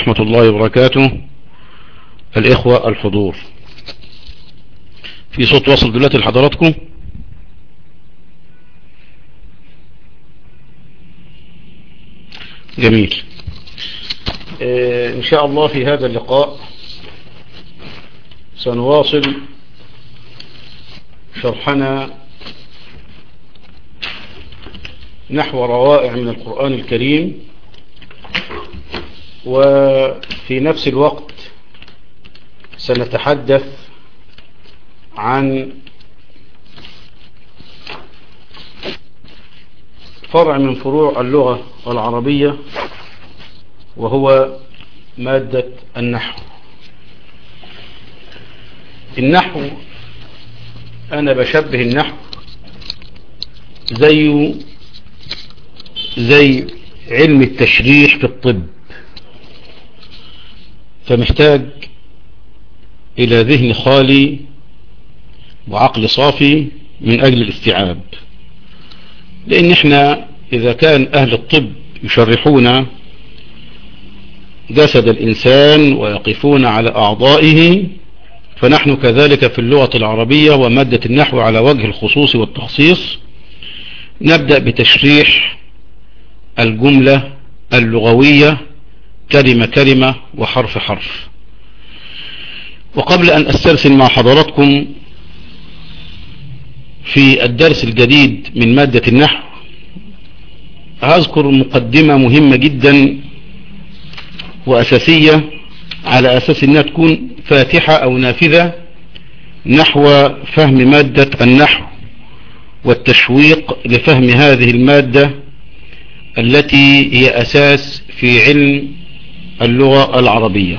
ورحمة الله وبركاته الإخوة الحضور في صوت وصل دلوقتي لحضراتكم جميل آه إن شاء الله في هذا اللقاء سنواصل شرحنا نحو روائع من القرآن الكريم وفي نفس الوقت سنتحدث عن فرع من فروع اللغة العربية وهو مادة النحو النحو أنا بشبه النحو زي زي علم التشريح في الطب فمحتاج إلى ذهن خالي وعقل صافي من أجل الاستيعاب لأن احنا إذا كان أهل الطب يشرحون جسد الإنسان ويقفون على أعضائه فنحن كذلك في اللغة العربية ومادة النحو على وجه الخصوص والتخصيص نبدأ بتشريح الجملة اللغوية كلمة كلمة وحرف حرف وقبل أن أسترسل مع حضراتكم في الدرس الجديد من مادة النحو هذكر مقدمة مهمة جدا وأساسية على أساس أنها تكون فاتحة أو نافذة نحو فهم مادة النحو والتشويق لفهم هذه المادة التي هي أساس في علم اللغة العربية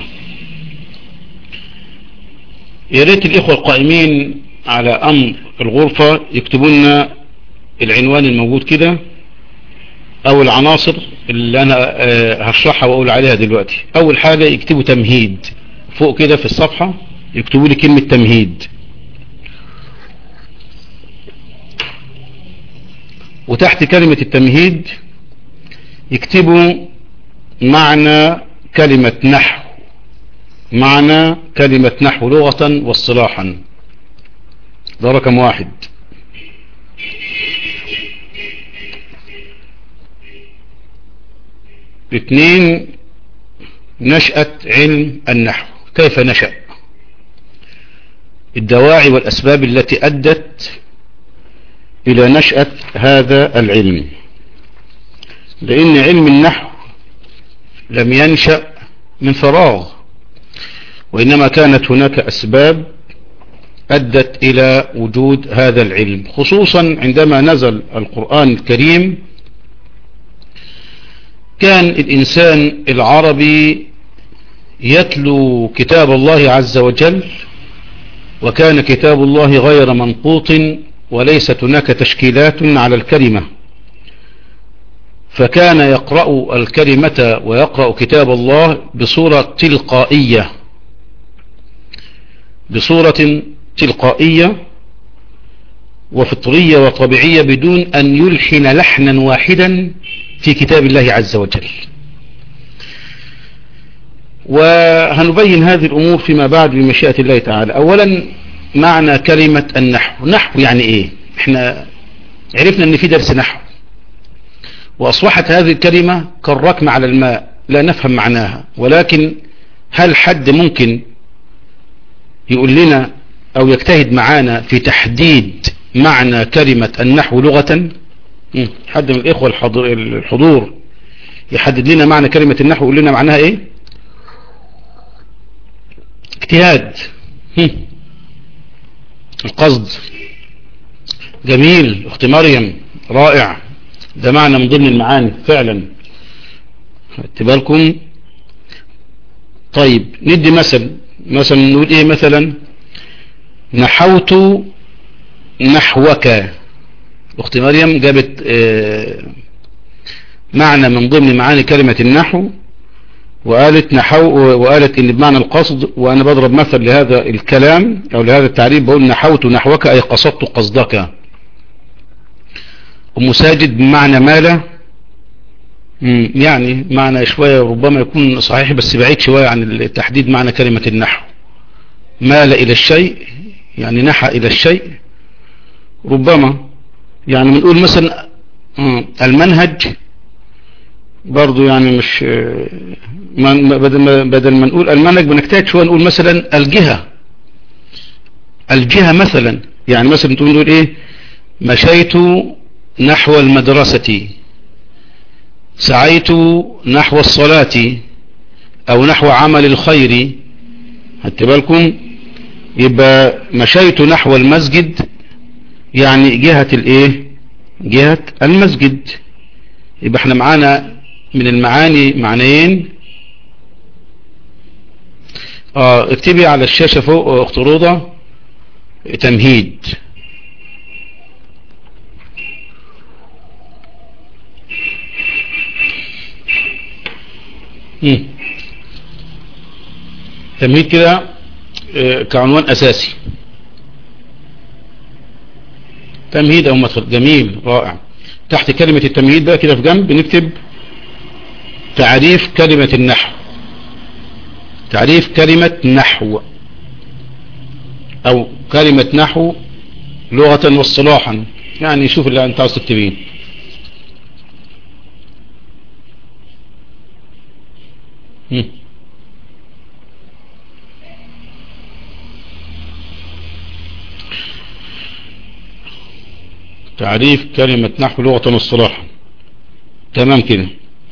يا ريت الإخوة القائمين على أمر الغرفة يكتبوا لنا العنوان الموجود كده أو العناصر اللي أنا هشرحها وأقول عليها دلوقتي أول حاجة يكتبوا تمهيد فوق كده في الصفحة يكتبوا لي كلمة تمهيد وتحت كلمة التمهيد يكتبوا معنى كلمة نحو معنى كلمة نحو لغة واصطلاحا ده رقم واحد اثنين نشأة علم النحو كيف نشأ الدواعي والأسباب التي أدت إلى نشأة هذا العلم لأن علم النحو لم ينشأ من فراغ وإنما كانت هناك أسباب أدت إلى وجود هذا العلم خصوصا عندما نزل القرآن الكريم كان الإنسان العربي يتلو كتاب الله عز وجل وكان كتاب الله غير منقوط وليست هناك تشكيلات على الكلمة فكان يقرأ الكلمة ويقرأ كتاب الله بصورة تلقائية بصورة تلقائية وفطرية وطبيعية بدون أن يلحن لحنا واحدا في كتاب الله عز وجل وهنبين هذه الأمور فيما بعد بمشيئة الله تعالى أولا معنى كلمة النحو نحو يعني إيه احنا عرفنا أن في درس نحو وأصبحت هذه الكلمة كالركم على الماء لا نفهم معناها ولكن هل حد ممكن يقول لنا أو يجتهد معانا في تحديد معنى كلمة النحو لغة حد من الإخوة الحضور يحدد لنا معنى كلمة النحو يقول لنا معناها إيه اجتهاد القصد جميل اخت مريم رائع ده معنى من ضمن المعاني فعلا بالكم طيب ندي مثل مثلا نقول ايه مثلا نحوت نحوك اخت مريم جابت اه معنى من ضمن معاني كلمة النحو وقالت نحو وقالت ان بمعنى القصد وانا بضرب مثل لهذا الكلام او لهذا التعريف بقول نحوت نحوك اي قصدت قصدك ام ساجد بمعنى مال مم، يعني معنى شوية ربما يكون صحيح بس بعيد شوية عن التحديد معنى كلمة النحو مال إلى الشيء يعني نحى إلى الشيء ربما يعني بنقول مثلا مم، المنهج برضو يعني مش آه، ما- بدل ما بدل ما نقول المنهج بنجتهد شوية نقول مثلا الجهة الجهة مثلا يعني مثلا تقول نقول ايه مشيت نحو المدرسة سعيت نحو الصلاة او نحو عمل الخير هات بالكم يبقى مشيت نحو المسجد يعني جهة الايه جهة المسجد يبقى احنا معانا من المعاني معنيين اه اكتبي على الشاشة فوق اخت روضة تمهيد مم. تمهيد كده آه، كعنوان اساسي تمهيد او مدخل جميل رائع تحت كلمة التمهيد بقى كده في جنب نكتب تعريف كلمة النحو تعريف كلمة نحو او كلمة نحو لغة واصطلاحا يعني شوف اللي انت عاوز تكتبين مم. تعريف كلمة نحو لغة واصطلاحا تمام كده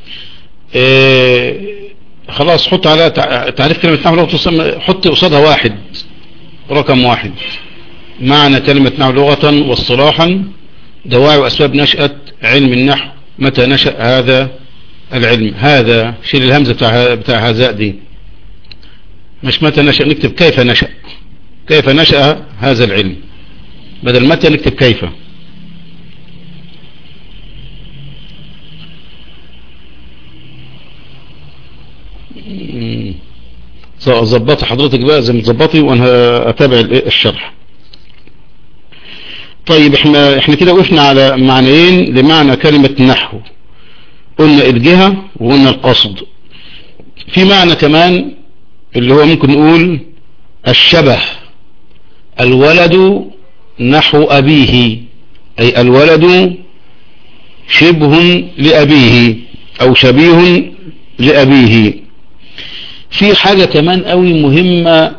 إيه خلاص حط على تع- تعريف كلمة نحو لغة واصطلاحا حط قصادها واحد رقم واحد معنى كلمة نحو لغة واصطلاحا دواعي وأسباب نشأة علم النحو متى نشأ هذا العلم هذا شيل الهمزة بتاع بتاع هذا دي مش متى نشأ نكتب كيف نشأ كيف نشأ هذا العلم بدل متى نكتب كيف مم. ظبطي حضرتك بقى زي ما تظبطي وانا اتابع ال- الشرح طيب احنا احنا كده وقفنا على معنيين لمعنى كلمة نحو قلنا الجهة وقلنا القصد في معنى كمان اللي هو ممكن نقول الشبه الولد نحو أبيه أي الولد شبه لأبيه أو شبيه لأبيه في حاجة كمان قوي مهمة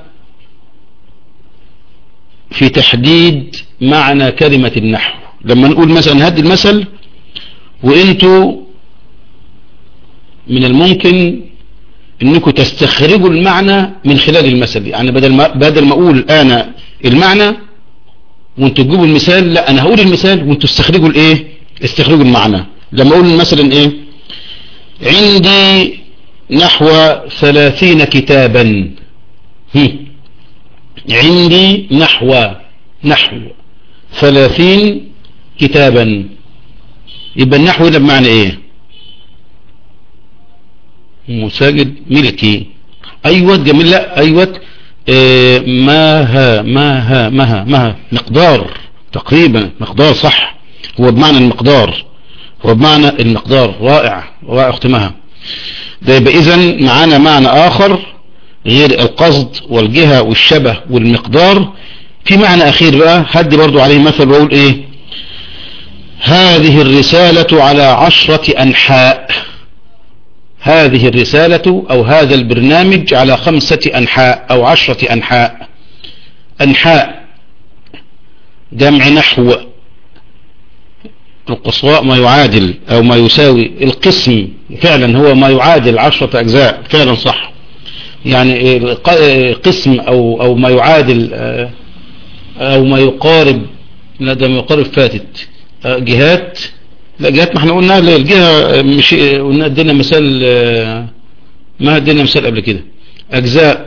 في تحديد معنى كلمة النحو لما نقول مثلا هدي المثل وانتوا من الممكن انكم تستخرجوا المعنى من خلال المثل يعني بدل ما بدل ما اقول انا المعنى وانتوا تجيبوا المثال لا انا هقول المثال وانتوا استخرجوا الايه استخرجوا المعنى لما اقول مثلا ايه عندي نحو ثلاثين كتابا هم. عندي نحو نحو ثلاثين كتابا يبقى النحو ده بمعنى ايه مساجد ملكي ايوه جميل لا ايوه إيه ما ها ما ها ما ها ما ها مقدار تقريبا مقدار صح هو بمعنى المقدار هو بمعنى المقدار رائع رائع اخت مها ده يبقى اذا معانا معنى اخر غير القصد والجهة والشبه والمقدار في معنى اخير بقى هدي برضو عليه مثل واقول ايه هذه الرسالة على عشرة انحاء هذه الرسالة او هذا البرنامج على خمسة انحاء او عشرة انحاء انحاء جمع نحو القصواء ما يعادل او ما يساوي القسم فعلا هو ما يعادل عشرة اجزاء فعلا صح يعني قسم او او ما يعادل او ما يقارب لا ده ما يقارب فاتت جهات لا جهات ما احنا قلنا لا الجهة مش قلنا ادينا مثال ما ادينا مثال قبل كده اجزاء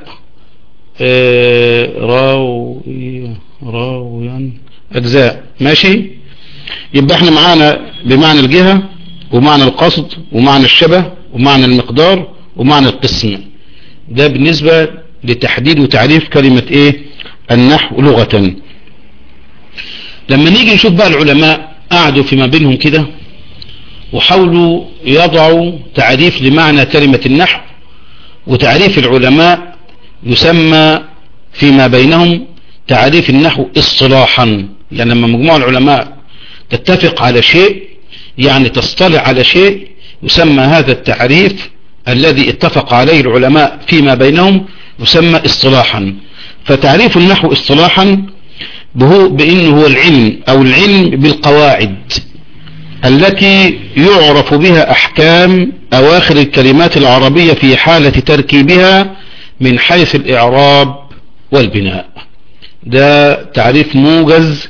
راو راو يعني اجزاء ماشي يبقى احنا معانا بمعنى الجهة ومعنى القصد ومعنى الشبه ومعنى المقدار ومعنى القسم ده بالنسبة لتحديد وتعريف كلمة ايه النحو لغة لما نيجي نشوف بقى العلماء قعدوا فيما بينهم كده وحاولوا يضعوا تعريف لمعنى كلمة النحو وتعريف العلماء يسمى فيما بينهم تعريف النحو اصطلاحا يعني لما مجموعة العلماء تتفق على شيء يعني تصطلع على شيء يسمى هذا التعريف الذي اتفق عليه العلماء فيما بينهم يسمى اصطلاحا فتعريف النحو اصطلاحا بأنه هو العلم أو العلم بالقواعد التي يعرف بها أحكام أواخر الكلمات العربية في حالة تركيبها من حيث الإعراب والبناء ده تعريف موجز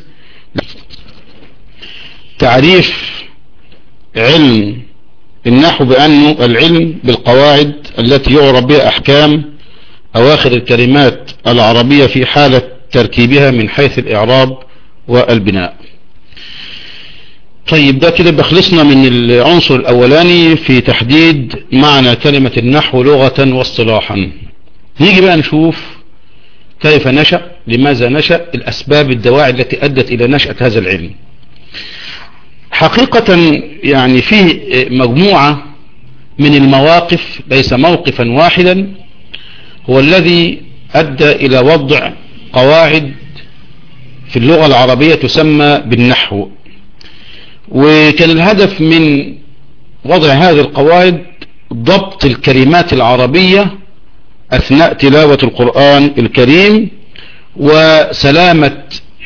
تعريف علم النحو بأنه العلم بالقواعد التي يعرف بها أحكام أواخر الكلمات العربية في حالة تركيبها من حيث الإعراب والبناء طيب ده كده بخلصنا من العنصر الأولاني في تحديد معنى كلمة النحو لغة واصطلاحا نيجي بقى نشوف كيف نشأ لماذا نشأ الأسباب الدواعي التي أدت إلى نشأة هذا العلم حقيقة يعني في مجموعة من المواقف ليس موقفا واحدا هو الذي أدى إلى وضع قواعد في اللغة العربية تسمى بالنحو وكان الهدف من وضع هذه القواعد ضبط الكلمات العربية أثناء تلاوة القرآن الكريم وسلامة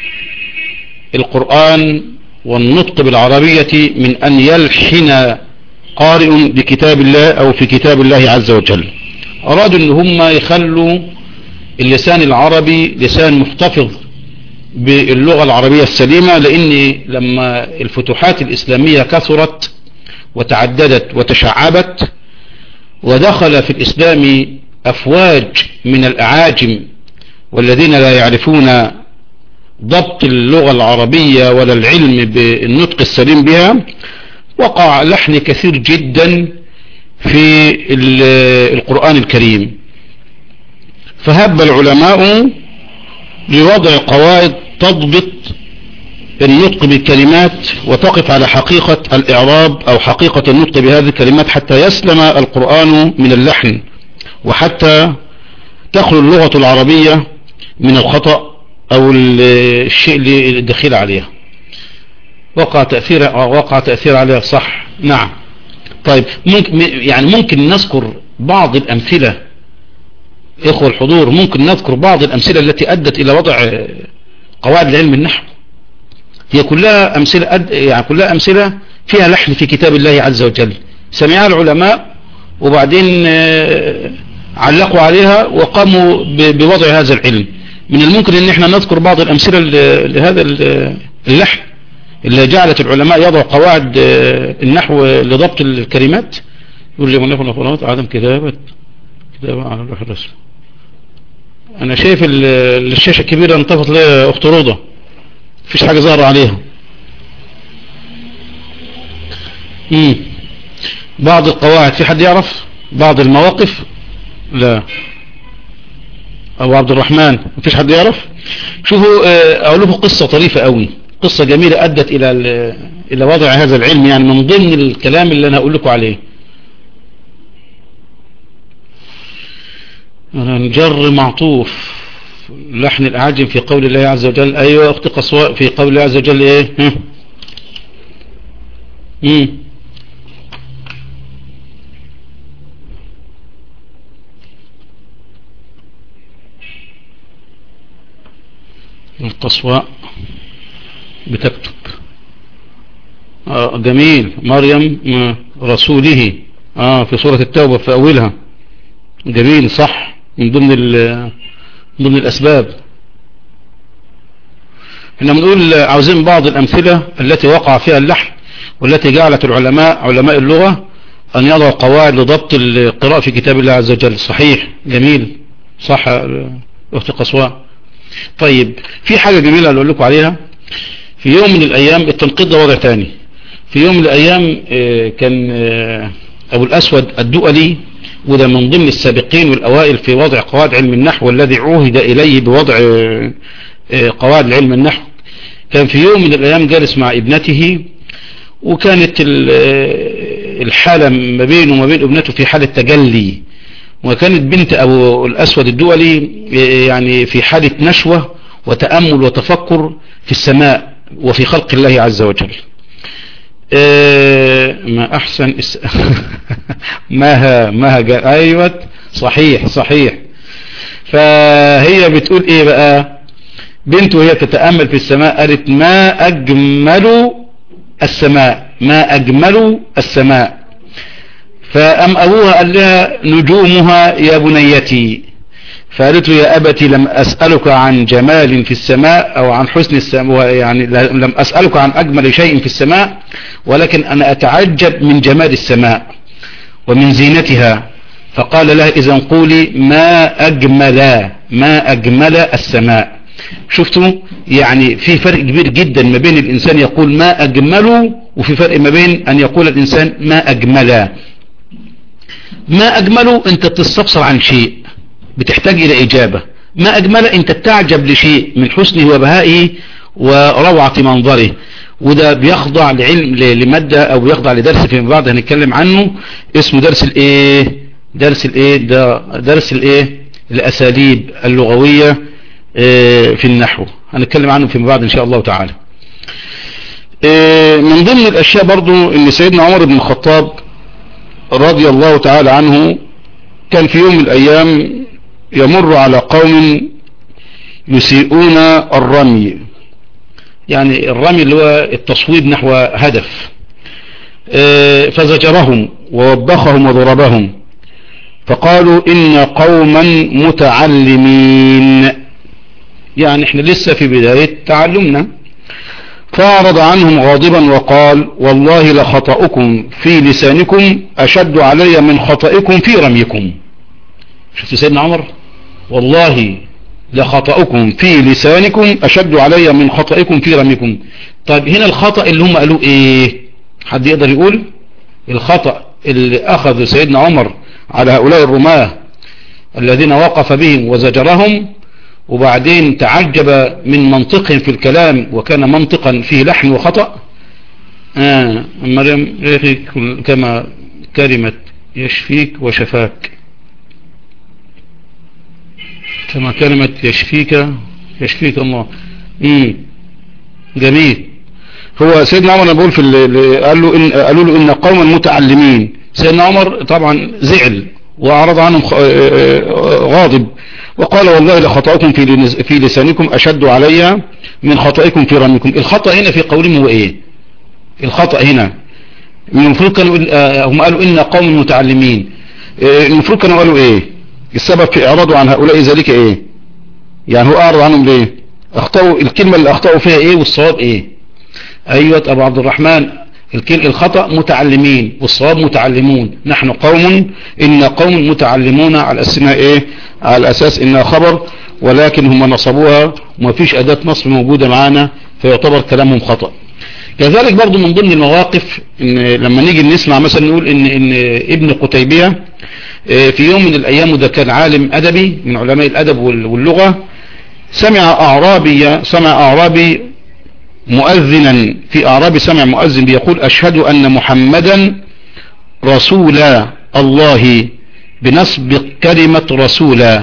القرآن والنطق بالعربية من أن يلحن قارئ بكتاب الله أو في كتاب الله عز وجل أرادوا أن هم يخلوا اللسان العربي لسان محتفظ باللغة العربية السليمة لأن لما الفتوحات الإسلامية كثرت وتعددت وتشعبت ودخل في الإسلام أفواج من الأعاجم والذين لا يعرفون ضبط اللغة العربية ولا العلم بالنطق السليم بها وقع لحن كثير جدا في القرآن الكريم فهب العلماء لوضع قواعد تضبط النطق بالكلمات وتقف على حقيقة الإعراب أو حقيقة النطق بهذه الكلمات حتى يسلم القرآن من اللحن وحتى تخلو اللغة العربية من الخطأ أو الشيء اللي الدخيل عليها وقع تأثير وقع تأثير عليها صح نعم طيب ممكن يعني ممكن نذكر بعض الأمثلة إخوة الحضور ممكن نذكر بعض الأمثلة التي أدت إلى وضع قواعد العلم النحو هي كلها أمثلة أد... يعني كلها أمثلة فيها لحن في كتاب الله عز وجل سمعها العلماء وبعدين علقوا عليها وقاموا بوضع هذا العلم من الممكن ان احنا نذكر بعض الامثلة لهذا اللحن اللي جعلت العلماء يضعوا قواعد النحو لضبط الكلمات يقول لي وليكن القرآن عدم كتابة كتابة على اللوح الرسم انا شايف الشاشة الكبيرة انطفت لي اخت روضة مفيش حاجة ظاهرة عليها مم. بعض القواعد في حد يعرف بعض المواقف لا ابو عبد الرحمن مفيش حد يعرف شوفوا اقول لكم قصة طريفة قوي قصة جميلة ادت الى الى وضع هذا العلم يعني من ضمن الكلام اللي انا هقول لكم عليه جر معطوف لحن الاعاجم في قول الله عز وجل ايوه اخت قصواء في قول الله عز وجل ايه امم القصواء بتكتب آه جميل مريم رسوله آه في سورة التوبة في أولها جميل صح من ضمن ضمن الأسباب احنا بنقول عاوزين بعض الأمثلة التي وقع فيها اللحن والتي جعلت العلماء علماء اللغة أن يضعوا قواعد لضبط القراءة في كتاب الله عز وجل صحيح جميل صح أخت قصواء طيب في حاجة جميلة أقول لكم عليها في يوم من الأيام التنقيط ده وضع تاني في يوم من الأيام كان أبو الأسود الدؤلي وده من ضمن السابقين والأوائل في وضع قواعد علم النحو والذي عوهد إليه بوضع قواعد علم النحو كان في يوم من الأيام جالس مع ابنته وكانت الحالة ما بينه وما بين ابنته في حالة تجلي وكانت بنت أبو الأسود الدولي يعني في حالة نشوة وتأمل وتفكر في السماء وفي خلق الله عز وجل ما أحسن ماها ماها أيوة صحيح صحيح فهي بتقول إيه بقى بنت وهي تتأمل في السماء قالت ما أجمل السماء ما أجمل السماء فأم أبوها قال لها نجومها يا بنيتي فقالت له يا أبتي لم أسألك عن جمال في السماء أو عن حسن السماء يعني لم أسألك عن أجمل شيء في السماء ولكن أنا أتعجب من جمال السماء ومن زينتها فقال لها إذا قولي ما أجمل ما أجمل السماء شفتوا يعني في فرق كبير جدا ما بين الإنسان يقول ما أجمله وفي فرق ما بين أن يقول الإنسان ما أجمل ما أجمله أنت تستفسر عن شيء بتحتاج إلى إجابة ما أجمل أنت تعجب لشيء من حسنه وبهائه وروعة منظره وده بيخضع لعلم لمادة أو بيخضع لدرس فيما بعد هنتكلم عنه اسمه درس الإيه درس الإيه ده درس الإيه الأساليب اللغوية في النحو هنتكلم عنه فيما بعد إن شاء الله تعالى من ضمن الأشياء برضو أن سيدنا عمر بن الخطاب رضي الله تعالى عنه كان في يوم من الأيام يمر على قوم يسيئون الرمي يعني الرمي اللي هو التصويب نحو هدف فزجرهم ووبخهم وضربهم فقالوا إن قوما متعلمين يعني احنا لسه في بداية تعلمنا فأعرض عنهم غاضبا وقال والله لخطأكم في لسانكم أشد علي من خطأكم في رميكم شفت سيدنا عمر والله لخطأكم في لسانكم أشد علي من خطأكم في رميكم طيب هنا الخطأ اللي هم قالوا ايه حد يقدر يقول الخطأ اللي أخذ سيدنا عمر على هؤلاء الرماة الذين وقف بهم وزجرهم وبعدين تعجب من منطقهم في الكلام وكان منطقا فيه لحن وخطأ آه مريم يخيك كما كلمة يشفيك وشفاك كما كلمة يشفيك يشفيك الله مم. جميل هو سيدنا عمر بقول في اللي قال له إن قالوا له إن قوما متعلمين سيدنا عمر طبعا زعل وأعرض عنهم غاضب وقال والله لخطأكم في في لسانكم أشد علي من خطأكم في رميكم الخطأ هنا في قولهم هو إيه الخطأ هنا المفروض كانوا هم قالوا إن قوم متعلمين المفروض كانوا قالوا إيه السبب في إعراضه عن هؤلاء ذلك إيه يعني هو أعرض عنهم ليه أخطأوا الكلمة اللي أخطأوا فيها إيه والصواب إيه أيوة أبو عبد الرحمن الخطأ متعلمين والصواب متعلمون نحن قوم إن قوم متعلمون على أسنا إيه على أساس إنها خبر ولكن هم نصبوها وما فيش أداة نصب موجودة معانا فيعتبر كلامهم خطأ كذلك برضو من ضمن المواقف إن لما نيجي نسمع مثلا نقول إن, إن ابن قتيبية في يوم من الأيام وده كان عالم أدبي من علماء الأدب واللغة سمع أعرابي سمع أعرابي مؤذنا في أعراب سمع مؤذن بيقول أشهد أن محمدا رسول الله بنصب كلمة رسولا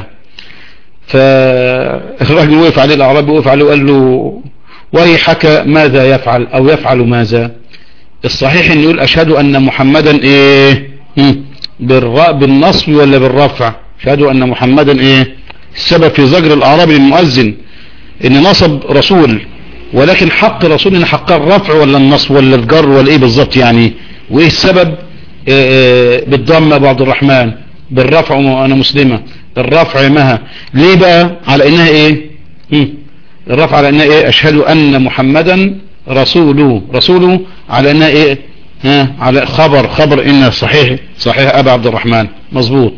فالرجل وقف عليه الأعرابي وقف عليه وقال له ويحك ماذا يفعل أو يفعل ماذا الصحيح أن يقول أشهد أن محمدا إيه بالراء بالنصب ولا بالرفع أشهد أن محمدا إيه السبب في زجر الأعرابي للمؤذن أن نصب رسول ولكن حق رسولنا حق الرفع ولا النصب ولا الجر ولا ايه بالظبط يعني وايه السبب بالضم ابو عبد الرحمن بالرفع وانا مسلمة الرفع مها ليه بقى على انها ايه الرفع على انها ايه اشهد ان محمدا رسوله رسوله على انها ايه ها على خبر خبر ان صحيح صحيح ابا عبد الرحمن مظبوط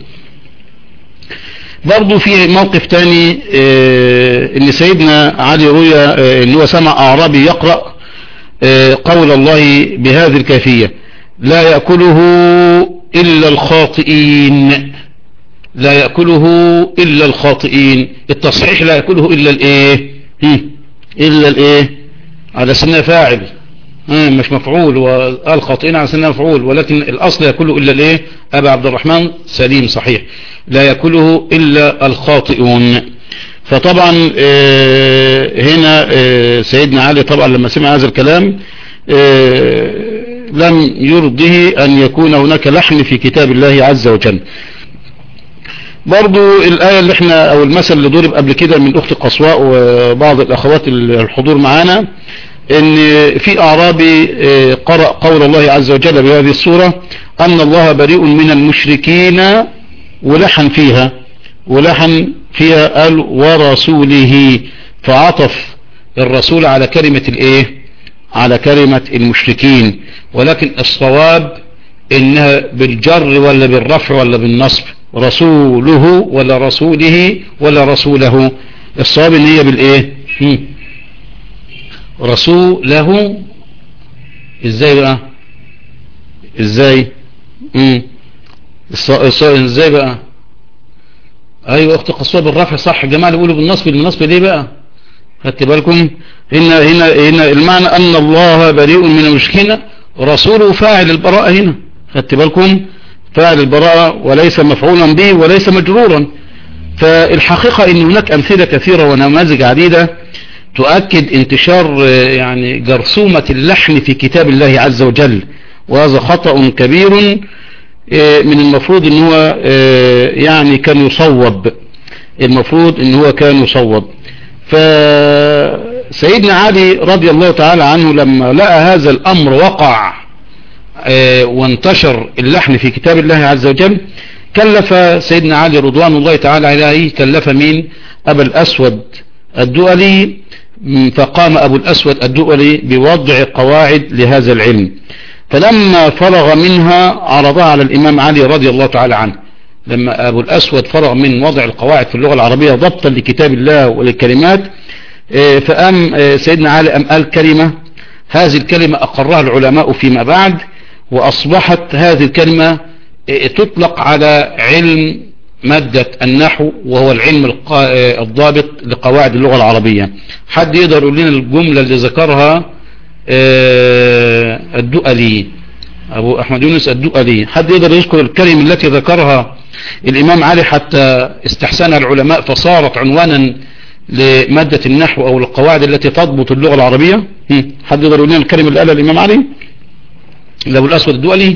برضو في موقف تاني اه ان سيدنا علي روي اه ان هو سمع اعرابي يقرأ اه قول الله بهذه الكيفية لا يأكله الا الخاطئين لا يأكله الا الخاطئين التصحيح لا يأكله الا الايه الا الايه على سنة فاعل آه مش مفعول وقال خاطئين على سنة مفعول ولكن الأصل يأكله إلا الإيه أبا عبد الرحمن سليم صحيح لا يأكله إلا الخاطئون فطبعا آه هنا آه سيدنا علي طبعا لما سمع هذا الكلام آه لم يرضه أن يكون هناك لحن في كتاب الله عز وجل برضو الآية اللي احنا او المثل اللي ضرب قبل كده من اخت قصواء وبعض الاخوات الحضور معانا ان في اعرابي قرأ قول الله عز وجل بهذه السورة ان الله بريء من المشركين ولحن فيها ولحن فيها قال ورسوله فعطف الرسول على كلمة الايه على كلمة المشركين ولكن الصواب انها بالجر ولا بالرفع ولا بالنصب رسوله ولا رسوله ولا رسوله الصواب ان هي بالايه رسوله ازاي بقى ازاي امم ازاي بقى ايوه اخت قصوى بالرفع صح الجماعه اللي بيقولوا بالنصب بالنصب ليه بقى خدت بالكم هنا هنا هنا المعنى ان الله بريء من المشركين رسوله فاعل البراءه هنا خدت بالكم فاعل البراءة وليس مفعولا به وليس مجرورا فالحقيقة ان هناك امثلة كثيرة ونماذج عديدة تؤكد انتشار يعني جرثومة اللحن في كتاب الله عز وجل وهذا خطأ كبير من المفروض ان هو يعني كان يصوب المفروض ان هو كان يصوب فسيدنا علي رضي الله تعالى عنه لما لقى هذا الامر وقع وانتشر اللحن في كتاب الله عز وجل كلف سيدنا علي رضوان الله تعالى عليه كلف مين أبا الأسود الدؤلي فقام أبو الأسود الدؤلي بوضع قواعد لهذا العلم فلما فرغ منها عرضها على الإمام علي رضي الله تعالى عنه لما أبو الأسود فرغ من وضع القواعد في اللغة العربية ضبطا لكتاب الله وللكلمات فأم سيدنا علي أم قال كلمة هذه الكلمة أقرها العلماء فيما بعد وأصبحت هذه الكلمة تطلق على علم مادة النحو وهو العلم الضابط لقواعد اللغة العربية حد يقدر يقول لنا الجملة اللي ذكرها الدؤلي أبو أحمد يونس الدؤلي حد يقدر يذكر الكلمة التي ذكرها الإمام علي حتى استحسنها العلماء فصارت عنوانا لمادة النحو أو القواعد التي تضبط اللغة العربية حد يقدر يقول لنا الكلمة اللي قالها الإمام علي لابو الأسود الدولي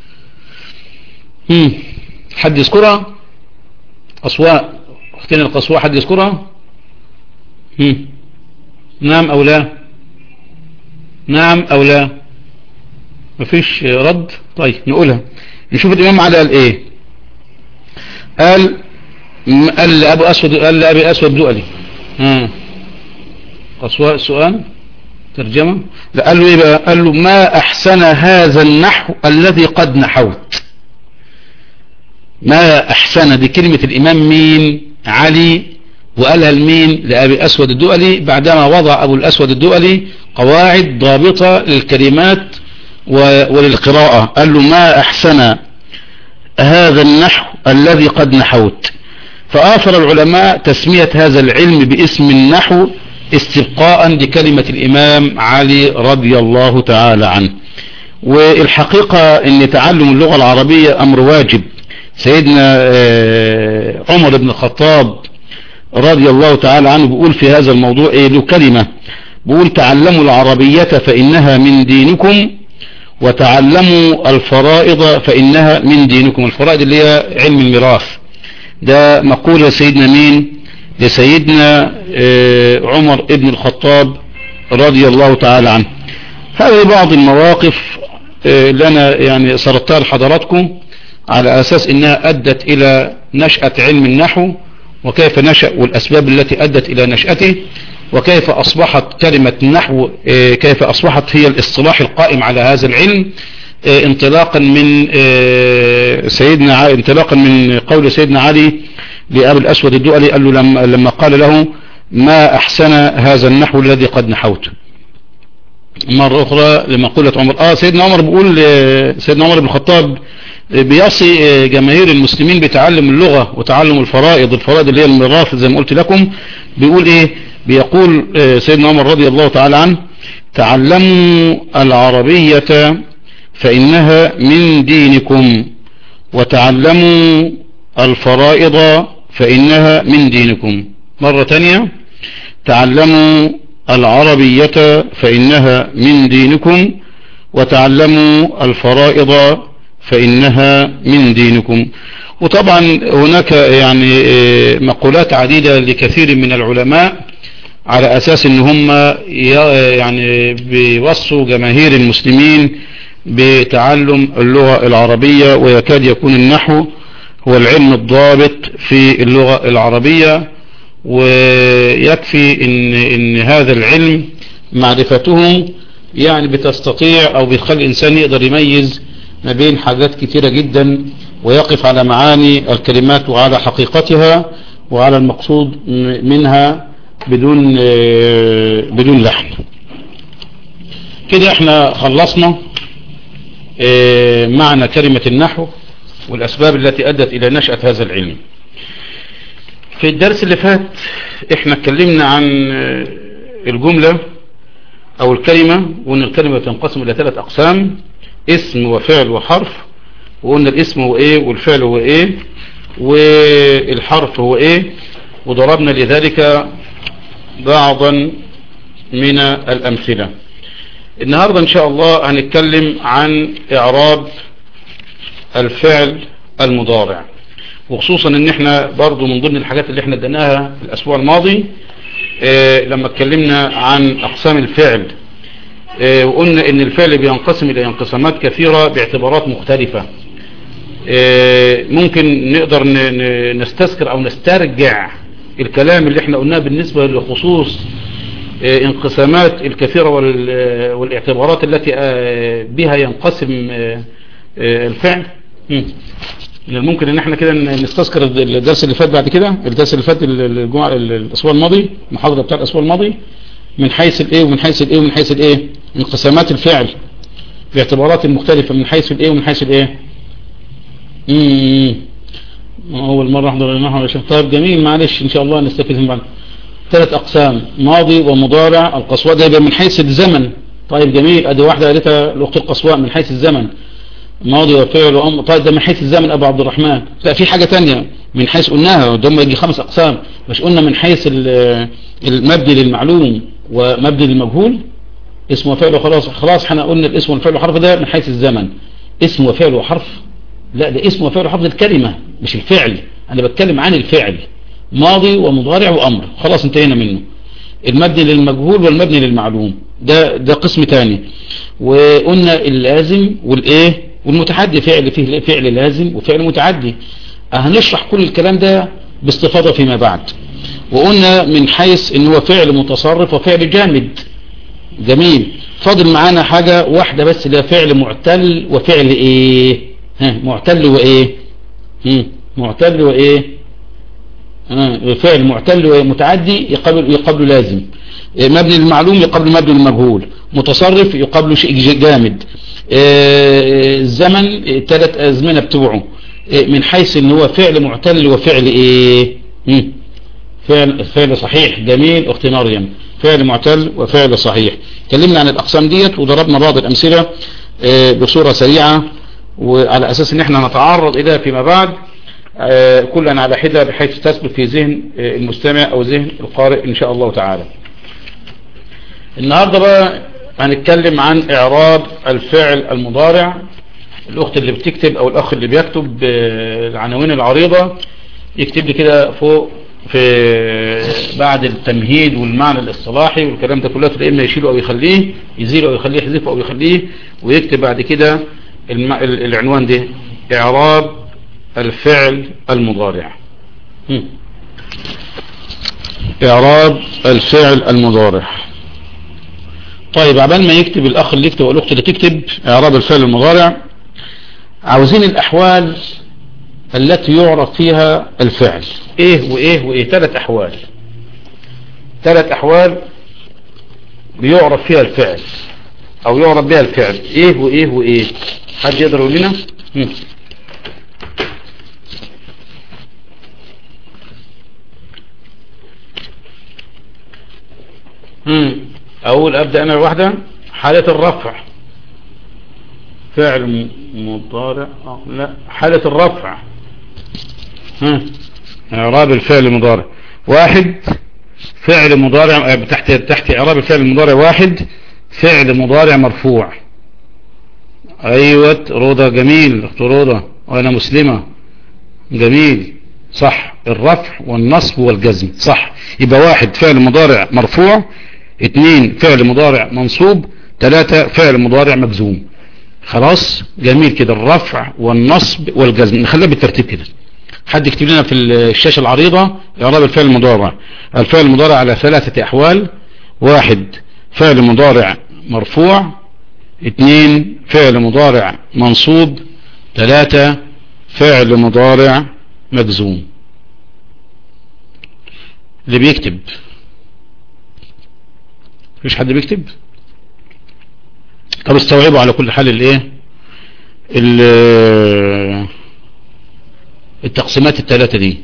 هم. حد يذكرها أصواء اختنا القصواء حد يذكرها هم. نعم أو لا نعم أو لا مفيش رد طيب نقولها نشوف الإمام علي قال إيه قال قال لأبو أسود قال لأبي أسود دؤلي ها قصواء السؤال ترجمة لا قال له ايه بقى قال له ما احسن هذا النحو الذي قد نحوت ما احسن دي كلمة الامام مين علي وقالها لمين لابي اسود الدؤلي بعدما وضع ابو الاسود الدؤلي قواعد ضابطة للكلمات وللقراءة قال له ما احسن هذا النحو الذي قد نحوت فآثر العلماء تسمية هذا العلم باسم النحو استبقاء لكلمة الإمام علي رضي الله تعالى عنه والحقيقة ان تعلم اللغة العربية أمر واجب سيدنا عمر بن الخطاب رضي الله تعالى عنه بيقول في هذا الموضوع ايه له كلمة بيقول تعلموا العربية فإنها من دينكم وتعلموا الفرائض فإنها من دينكم الفرائض اللي هي علم الميراث ده مقولة سيدنا مين لسيدنا عمر ابن الخطاب رضي الله تعالى عنه هذه بعض المواقف اللي انا يعني سردتها لحضراتكم على اساس انها ادت الى نشأة علم النحو وكيف نشأ والاسباب التي ادت الى نشأته وكيف اصبحت كلمة النحو كيف اصبحت هي الاصطلاح القائم على هذا العلم انطلاقا من سيدنا انطلاقا من قول سيدنا علي لأبي الأسود الدؤلي قال له لما, لما قال له ما أحسن هذا النحو الذي قد نحوت مرة أخرى لما قلت عمر آه سيدنا عمر بيقول سيدنا عمر بن الخطاب بيصي جماهير المسلمين بتعلم اللغة وتعلم الفرائض الفرائض اللي هي الميراث زي ما قلت لكم بيقول ايه بيقول سيدنا عمر رضي الله تعالى عنه تعلموا العربية فإنها من دينكم وتعلموا الفرائض فإنها من دينكم مرة تانية تعلموا العربية فإنها من دينكم وتعلموا الفرائض فإنها من دينكم وطبعا هناك يعني مقولات عديدة لكثير من العلماء على أساس ان هم يعني بيوصوا جماهير المسلمين بتعلم اللغة العربية ويكاد يكون النحو هو العلم الضابط في اللغة العربية ويكفي ان, إن هذا العلم معرفته يعني بتستطيع او بتخلي الانسان يقدر يميز ما بين حاجات كثيرة جدا ويقف على معاني الكلمات وعلى حقيقتها وعلى المقصود منها بدون بدون لحن كده احنا خلصنا معنى كلمة النحو والاسباب التي ادت الى نشأة هذا العلم في الدرس اللي فات احنا اتكلمنا عن الجملة او الكلمة وان الكلمة تنقسم الى ثلاث اقسام اسم وفعل وحرف وقلنا الاسم هو ايه والفعل هو ايه والحرف هو ايه وضربنا لذلك بعضا من الامثلة النهاردة ان شاء الله هنتكلم عن اعراب الفعل المضارع وخصوصا ان احنا برضو من ضمن الحاجات اللي احنا اديناها في الاسبوع الماضي اه لما اتكلمنا عن اقسام الفعل اه وقلنا ان الفعل بينقسم الى انقسامات كثيرة باعتبارات مختلفة اه ممكن نقدر نستذكر او نسترجع الكلام اللي احنا قلناه بالنسبة لخصوص انقسامات الكثيرة والاعتبارات التي بها ينقسم الفعل ممكن ان احنا كده نستذكر الدرس اللي فات بعد كده الدرس اللي فات الجمعة الاسبوع الماضي المحاضرة بتاع الاسبوع الماضي من حيث الايه ومن حيث الايه ومن حيث الايه انقسامات الفعل باعتبارات المختلفة من حيث الايه ومن حيث الايه امم اول مرة احضر النحو يا شيخ طيب جميل معلش ان شاء الله نستفيد من بعد ثلاث اقسام ماضي ومضارع القصواء ده يبقى من حيث الزمن طيب جميل ادي واحدة قالتها الاخت القصواء من حيث الزمن ماضي وفعل وامر طيب ده من حيث الزمن ابو عبد الرحمن لا في حاجة تانية من حيث قلناها ده يجي خمس اقسام مش قلنا من حيث المبدي للمعلوم ومبدي للمجهول اسم وفعل وخلاص خلاص احنا قلنا الاسم والفعل وحرف ده من حيث الزمن اسم وفعل وحرف لا ده اسم وفعل وحرف الكلمة مش الفعل انا بتكلم عن الفعل ماضي ومضارع وامر خلاص انتهينا منه المبني للمجهول والمبني للمعلوم ده ده قسم تاني وقلنا اللازم والايه والمتعدي فعل فيه فعل لازم وفعل متعدي هنشرح كل الكلام ده باستفاضة فيما بعد وقلنا من حيث ان هو فعل متصرف وفعل جامد جميل فاضل معانا حاجة واحدة بس اللي فعل معتل وفعل ايه ها معتل وايه هم معتل وايه ها فعل معتل ومتعدي يقابل يقابل لازم مبني للمعلوم يقابل مبني للمجهول متصرف يقابل شيء جامد الزمن ثلاث ازمنه بتوعه من حيث ان هو فعل معتل وفعل ايه هم فعل فعل صحيح جميل اختي مريم فعل معتل وفعل صحيح اتكلمنا عن الاقسام ديت وضربنا بعض الامثله بصوره سريعه وعلى اساس ان احنا نتعرض اليها فيما بعد كلا على حدة بحيث تثبت في ذهن المستمع او ذهن القارئ ان شاء الله تعالى النهاردة بقى هنتكلم عن اعراب الفعل المضارع الاخت اللي بتكتب او الاخ اللي بيكتب العناوين العريضة يكتب لي كده فوق في بعد التمهيد والمعنى الاصطلاحي والكلام ده كله تلاقيه اما يشيله او يخليه يزيله او يخليه يحذفه او يخليه ويكتب بعد كده العنوان ده اعراب الفعل المضارع اعراب الفعل المضارع طيب عبال ما يكتب الاخ اللي يكتب والاخت اللي تكتب اعراب الفعل المضارع عاوزين الاحوال التي يعرف فيها الفعل ايه وايه وايه ثلاث احوال ثلاث احوال بيعرف فيها الفعل او يعرف بها الفعل ايه وايه وايه حد يقدر يقول لنا اقول ابدأ انا واحدة حالة الرفع فعل مضارع آه، لا حالة الرفع ها اعراب الفعل المضارع واحد فعل مضارع آه، تحت تحت اعراب الفعل المضارع واحد فعل مضارع مرفوع ايوه روضة جميل اخت روضة وانا مسلمة جميل صح الرفع والنصب والجزم صح يبقى واحد فعل مضارع مرفوع اثنين فعل مضارع منصوب ثلاثة فعل مضارع مجزوم خلاص جميل كده الرفع والنصب والجزم نخليها بالترتيب كده حد يكتب لنا في الشاشة العريضة اعراب الفعل المضارع الفعل المضارع على ثلاثة احوال واحد فعل مضارع مرفوع اثنين فعل مضارع منصوب ثلاثة فعل مضارع مجزوم اللي بيكتب مفيش حد بيكتب طب استوعبوا على كل حال الايه التقسيمات الثلاثة دي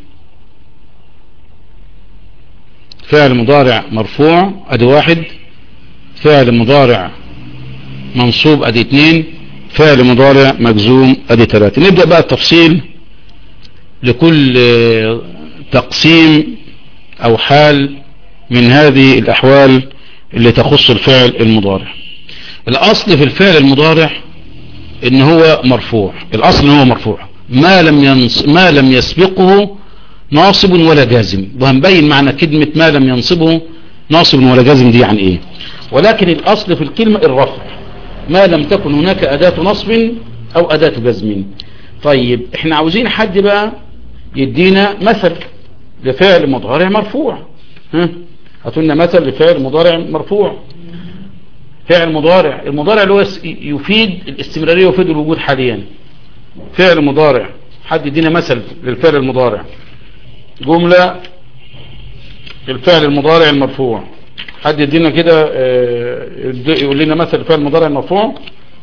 فعل مضارع مرفوع ادي واحد فعل مضارع منصوب ادي اتنين فعل مضارع مجزوم ادي ثلاثة نبدأ بقى التفصيل لكل تقسيم او حال من هذه الاحوال اللي تخص الفعل المضارع الاصل في الفعل المضارع ان هو مرفوع الاصل ان هو مرفوع ما لم ينص ما لم يسبقه ناصب ولا جازم وهنبين معنى كلمة ما لم ينصبه ناصب ولا جازم دي عن ايه ولكن الاصل في الكلمة الرفع ما لم تكن هناك اداة نصب او اداة جزم طيب احنا عاوزين حد بقى يدينا مثل لفعل مضارع مرفوع ها هاتوا مثل لفعل مضارع مرفوع فعل مضارع المضارع اللي هو يفيد الاستمرارية ويفيد الوجود حاليا فعل مضارع حد يدينا مثل للفعل المضارع جملة الفعل المضارع المرفوع حد يدينا كده يقول لنا مثل الفعل المضارع المرفوع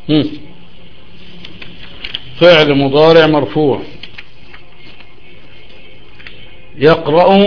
فعل مضارع مرفوع يقرأ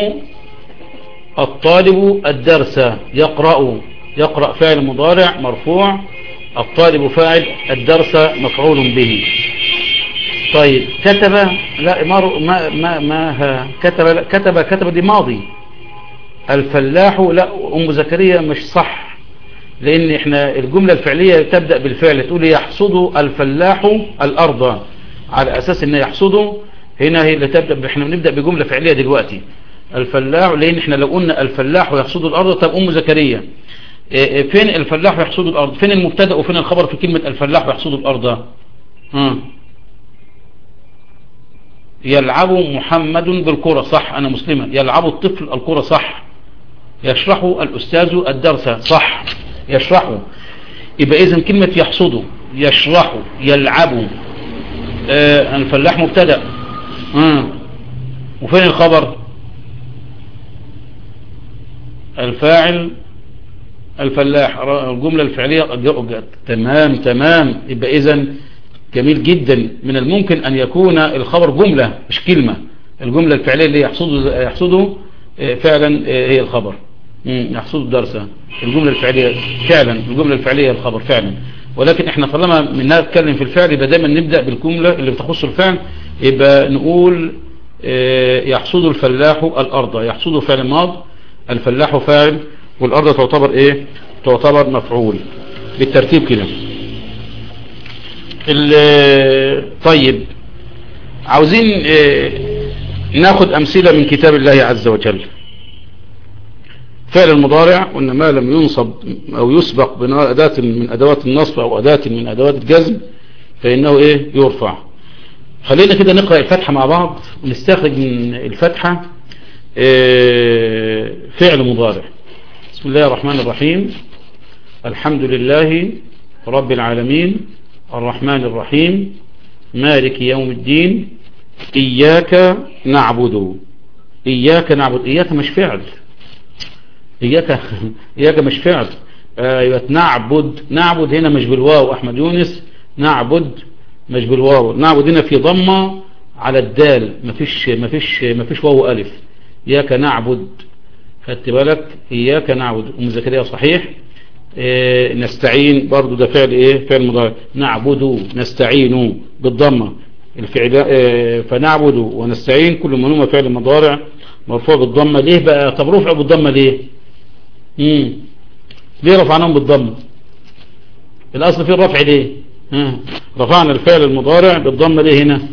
الطالب الدرس يقرأ يقرأ فعل مضارع مرفوع الطالب فاعل الدرس مفعول به طيب كتب لا ما ما ما, ما كتب لا كتب كتب دي ماضي الفلاح لا ام زكريا مش صح لان احنا الجملة الفعلية تبدأ بالفعل تقول يحصد الفلاح الارض على اساس ان يحصده هنا هي اللي تبدأ احنا بنبدأ بجملة فعلية دلوقتي الفلاح لان احنا لو قلنا الفلاح يحصد الارض طب ام زكريا فين الفلاح يحصد الارض فين المبتدا وفين الخبر في كلمة الفلاح يحصد الارض ها يلعب محمد بالكرة صح انا مسلمة يلعب الطفل الكرة صح يشرح الاستاذ الدرس صح يشرحه يبقى اذا كلمة يحصده يشرح يلعب آه الفلاح مبتدا آه. وفين الخبر الفاعل الفلاح الجملة الفعلية تمام تمام يبقى اذا جميل جدا من الممكن ان يكون الخبر جملة مش كلمة الجملة الفعلية اللي يحصده, يحصده فعلا هي الخبر يحصد الدرس الجملة الفعلية فعلا الجملة الفعلية الخبر فعلا ولكن احنا طالما منها نتكلم في الفعل يبقى دايما نبدأ بالجملة اللي بتخص الفعل يبقى نقول يحصد الفلاح الارض يحصد فعل ماض الفلاح فاعل والارض تعتبر ايه تعتبر مفعول بالترتيب كده طيب عاوزين ناخد امثلة من كتاب الله عز وجل فعل المضارع وان ما لم ينصب او يسبق بأداة من ادوات النصب او اداة من ادوات الجزم فانه ايه يرفع خلينا كده نقرأ الفتحة مع بعض ونستخرج من الفتحة فعل مضارع بسم الله الرحمن الرحيم الحمد لله رب العالمين الرحمن الرحيم مالك يوم الدين إياك نعبد إياك نعبد إياك مش فعل إياك إياك مش فعل أيوة نعبد نعبد هنا مش بالواو أحمد يونس نعبد مش بالواو نعبد هنا في ضمة على الدال مفيش مفيش مفيش واو ألف إياك نعبد خدت بالك إياك نعبد أم زكريا صحيح إيه نستعين برضو ده فعل ايه فعل مضارع نعبد نستعين بالضمة الفعل إيه فنعبد ونستعين كل منهما فعل مضارع مرفوع بالضمة ليه بقى طب رفع بالضمة ليه مم. ليه رفعناهم بالضمة الاصل فيه الرفع ليه ها. رفعنا الفعل المضارع بالضمة ليه هنا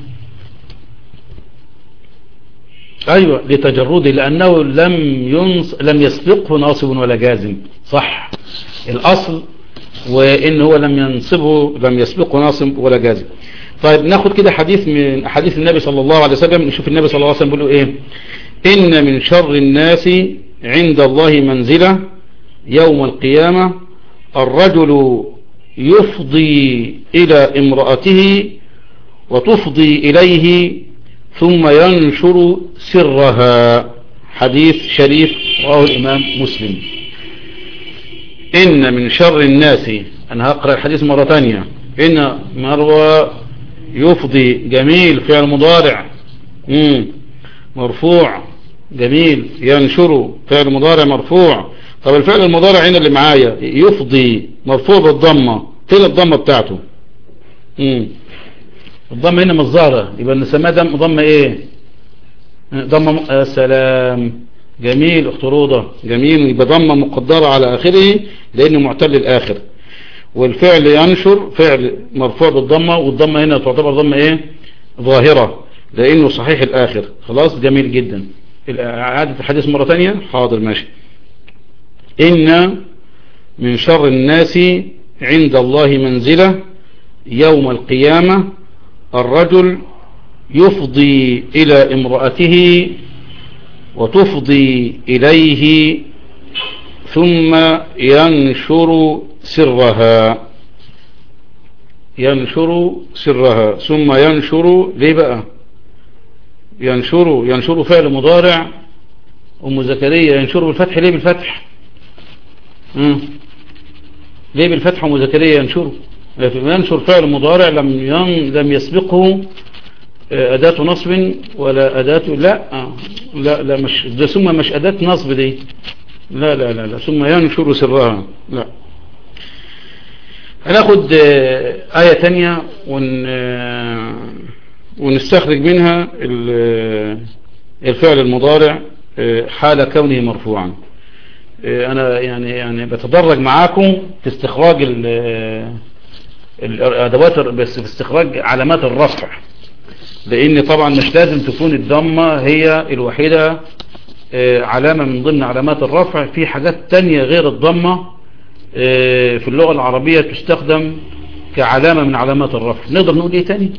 ايوه لتجرده لانه لم ينص لم يسبقه ناصب ولا جازم صح الاصل وان هو لم ينصبه لم يسبقه ناصب ولا جازم طيب ناخد كده حديث من احاديث النبي صلى الله عليه وسلم نشوف النبي صلى الله عليه وسلم بيقول ايه ان من شر الناس عند الله منزلة يوم القيامة الرجل يفضي الى امرأته وتفضي اليه ثم ينشر سرها حديث شريف رواه الإمام مسلم إن من شر الناس أنا هقرأ الحديث مرة ثانية إن مروى يفضي جميل فعل مضارع مم. مرفوع جميل ينشر فعل مضارع مرفوع طب الفعل المضارع هنا اللي معايا يفضي مرفوع بالضمة فين الضمة بتاعته مم. الضمة هنا مش ظاهرة يبقى نسميها دم ضمة ايه ضمة م... يا سلام جميل اختروضة جميل يبقى ضمة مقدرة على اخره لانه معتل الاخر والفعل ينشر فعل مرفوع بالضمة والضمة هنا تعتبر ضمة ايه ظاهرة لانه صحيح الاخر خلاص جميل جدا اعادة الحديث مرة تانية حاضر ماشي ان من شر الناس عند الله منزلة يوم القيامة الرجل يفضي إلى امرأته وتفضي إليه ثم ينشر سرها ينشر سرها ثم ينشر ليه بقى ينشر ينشر فعل مضارع أم زكريا ينشر بالفتح ليه بالفتح مم. ليه بالفتح أم زكريا ينشره ينشر فعل مضارع لم ين... لم يسبقه أداة نصب ولا أداة لا لا لا مش ده ثم مش أداة نصب دي لا لا لا لا ثم ينشر سرها لا هناخد آية تانية ون ونستخرج منها الفعل المضارع حال كونه مرفوعا أنا يعني يعني بتدرج معاكم في استخراج الادوات بس في استخراج علامات الرفع لان طبعا مش لازم تكون الضمة هي الوحيدة علامة من ضمن علامات الرفع في حاجات تانية غير الضمة في اللغة العربية تستخدم كعلامة من علامات الرفع نقدر نقول ايه تاني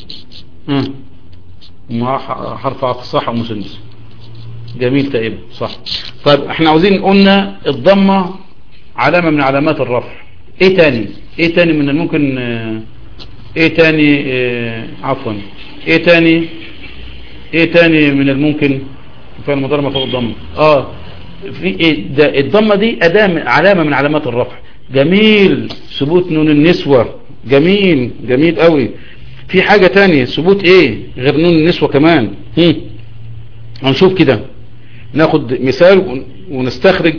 حرف عطف صح ومسندس جميل تقريبا صح طيب احنا عاوزين قلنا الضمة علامة من علامات الرفع ايه تاني ايه تاني من الممكن ايه تاني اه عفوا ايه تاني ايه تاني من الممكن فعل المضارع فوق الضمه اه في ايه ده الضمه دي اداه علامه من علامات الرفع جميل ثبوت نون النسوه جميل جميل قوي في حاجه تانية ثبوت ايه غير نون النسوه كمان هم هنشوف كده ناخد مثال ونستخرج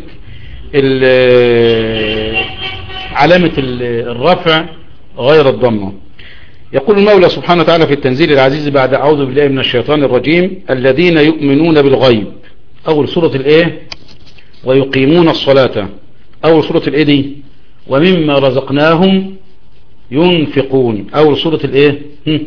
علامة الرفع غير الضمة يقول المولى سبحانه وتعالى في التنزيل العزيز بعد أعوذ بالله من الشيطان الرجيم الذين يؤمنون بالغيب أول سورة الإيه ويقيمون الصلاة أول سورة الإيه دي ومما رزقناهم ينفقون أول سورة الإيه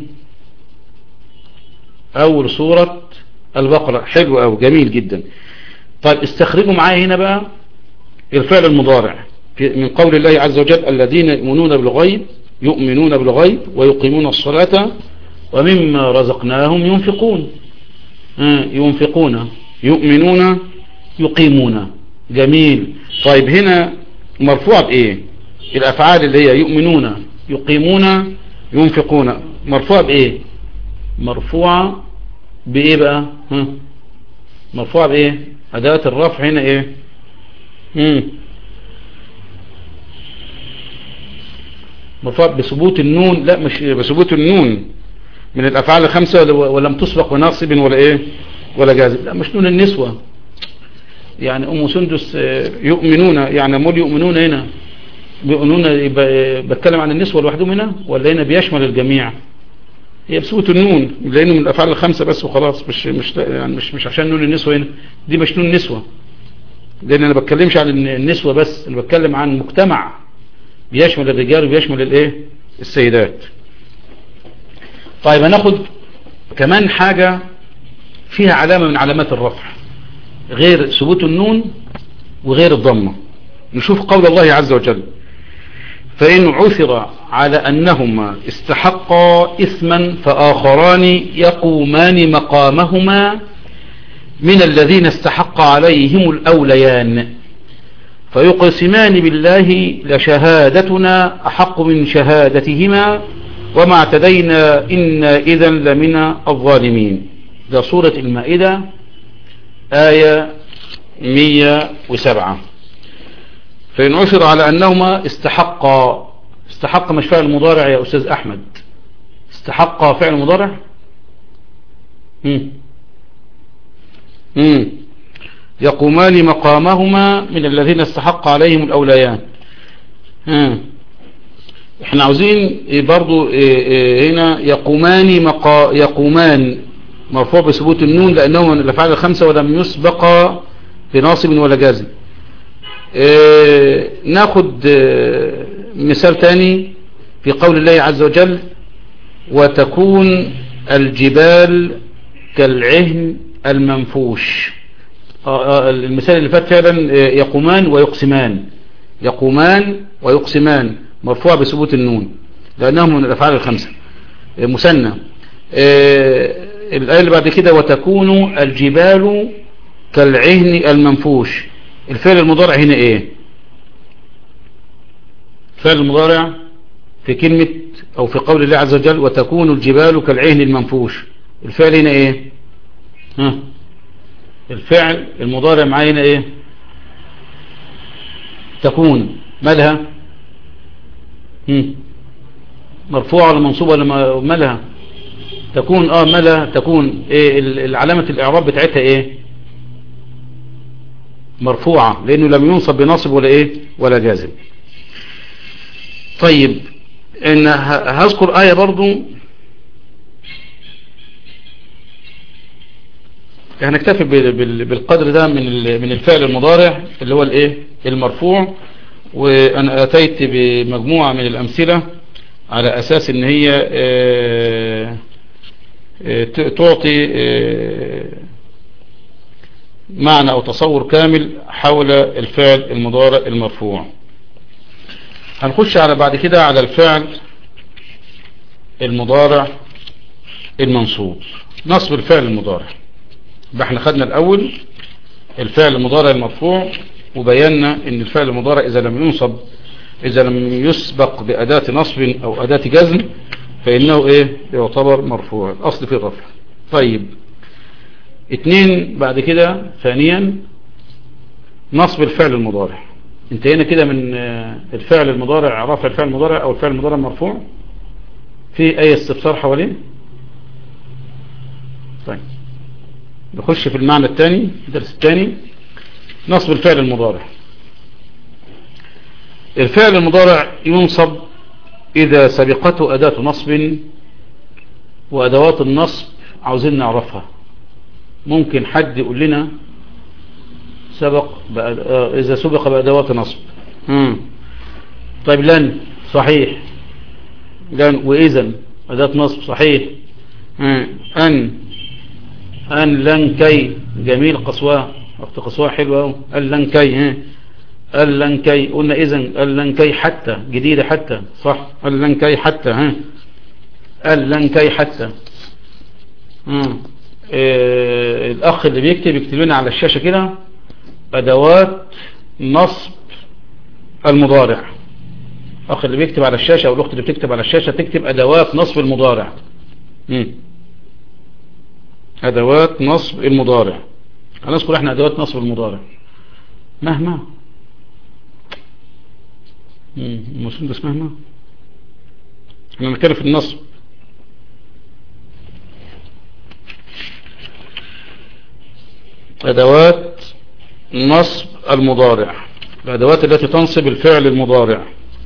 أول سورة البقرة حلو أو جميل جدا طيب استخرجوا معايا هنا بقى الفعل المضارع من قول الله عز وجل الذين يؤمنون بالغيب يؤمنون بالغيب ويقيمون الصلاة ومما رزقناهم ينفقون ينفقون يؤمنون يقيمون جميل طيب هنا مرفوع بإيه الأفعال اللي هي يؤمنون يقيمون ينفقون مرفوع بإيه مرفوعة بإيه بقى ها مرفوع بإيه أداة الرفع هنا إيه مم. مرفوع بثبوت النون لا مش بثبوت النون من الافعال الخمسه ولم تسبق بناصب ولا ايه ولا جازم لا مش نون النسوه يعني ام سندس يؤمنون يعني مول يؤمنون هنا بيقولون يبقى بتكلم عن النسوة لوحدهم هنا ولا هنا بيشمل الجميع هي بسوة النون لانه من الافعال الخمسة بس وخلاص مش مش يعني مش مش عشان نون النسوة هنا دي مش نون النسوة لان انا بتكلمش عن النسوة بس انا بتكلم عن مجتمع بيشمل الرجال وبيشمل الايه السيدات طيب هناخد كمان حاجة فيها علامة من علامات الرفع غير ثبوت النون وغير الضمة نشوف قول الله عز وجل فإن عثر على أنهما استحقا إثما فآخران يقومان مقامهما من الذين استحق عليهم الأوليان فيقسمان بالله لشهادتنا أحق من شهادتهما وما اعتدينا إنا إذا لمن الظالمين ده سورة المائدة آية 107 فإن عثر على أنهما استحقا استحق مش فعل مضارع يا أستاذ أحمد استحق فعل مضارع مم. مم. يقومان مقامهما من الذين استحق عليهم الأوليان مم. احنا عاوزين برضو هنا يقومان مقا يقومان مرفوع بثبوت النون لأنه من الأفعال الخمسة ولم يسبق بناصب ولا جازم اه ناخد اه مثال تاني في قول الله عز وجل وتكون الجبال كالعهن المنفوش اه المثال اللي فات فعلا يقومان ويقسمان يقومان ويقسمان مرفوع بثبوت النون لأنهم من الأفعال الخمسة مثنى الآية اللي بعد كده وتكون الجبال كالعهن المنفوش الفعل المضارع هنا ايه الفعل المضارع في كلمة او في قول الله عز وجل وتكون الجبال كالعهن المنفوش الفعل هنا ايه ها الفعل المضارع معاه هنا ايه تكون مالها مرفوعة ولا منصوبة ولا مالها تكون اه مالها تكون ايه العلامة الاعراب بتاعتها ايه مرفوعة لانه لم ينصب بنصب ولا ايه ولا جازم طيب ان هذكر آية برضو هنكتفي بالقدر ده من من الفعل المضارع اللي هو الايه المرفوع وانا اتيت بمجموعة من الامثلة على اساس ان هي اه اه تعطي اه معنى او تصور كامل حول الفعل المضارع المرفوع هنخش على بعد كده على الفعل المضارع المنصوب نصب الفعل المضارع يبقى احنا خدنا الاول الفعل المضارع المرفوع وبينا ان الفعل المضارع اذا لم ينصب اذا لم يسبق باداة نصب او اداة جزم فانه ايه يعتبر مرفوع الاصل في الرفع طيب اتنين بعد كده ثانيا نصب الفعل المضارع انتهينا كده من الفعل المضارع رفع الفعل المضارع او الفعل المضارع مرفوع في اي استفسار حواليه طيب نخش في المعنى الثاني الدرس الثاني نصب الفعل المضارع الفعل المضارع ينصب إذا سبقته أداة نصب وأدوات النصب عاوزين نعرفها ممكن حد يقول لنا سبق آه إذا سبق بأدوات نصب مم. طيب لن صحيح لن وإذا أداة نصب صحيح مم. أن أن لن كي جميل قصواه أخت قصواه حلوة قال لن كي ها قال لن كي قلنا إذن قال لن كي حتى جديدة حتى صح قال لن كي حتى ها قال لن كي حتى مم. إيه الأخ اللي بيكتب يكتب لنا على الشاشة كده أدوات نصب المضارع الأخ اللي بيكتب على الشاشة أو الأخت اللي بتكتب على الشاشة تكتب أدوات نصب المضارع مم. أدوات نصب المضارع هنذكر احنا أدوات نصب المضارع مهما المسلم بس مهما احنا نتكلم في النصب أدوات نصب المضارع الأدوات التي تنصب الفعل المضارع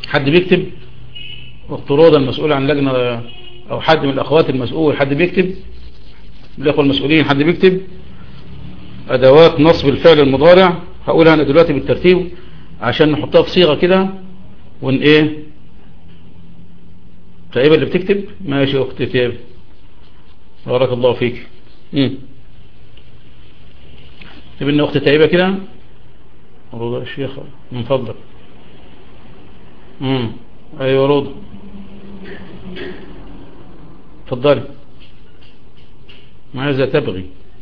حد بيكتب اخت روضة المسؤول عن لجنة او حد من الاخوات المسؤول حد بيكتب الاخوة المسؤولين حد بيكتب ادوات نصب الفعل المضارع هقولها انا دلوقتي بالترتيب عشان نحطها في صيغة كده ون ايه تقريبا اللي بتكتب ماشي اختي تيب بارك الله فيك امم تبي ان اختي تقريبا كده رضا الشيخ من فضلك امم ايوه رضا تفضلي ماذا تبغي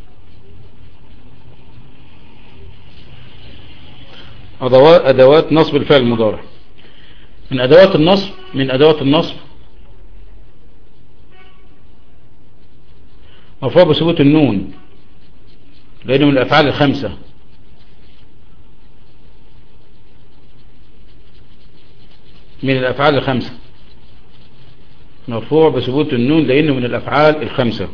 أدوات, أدوات نصب الفعل المضارع من أدوات النصب من أدوات النصب مرفوع بثبوت النون لأنه من الأفعال الخمسة من الأفعال الخمسة مرفوع بثبوت النون لأنه من الأفعال الخمسة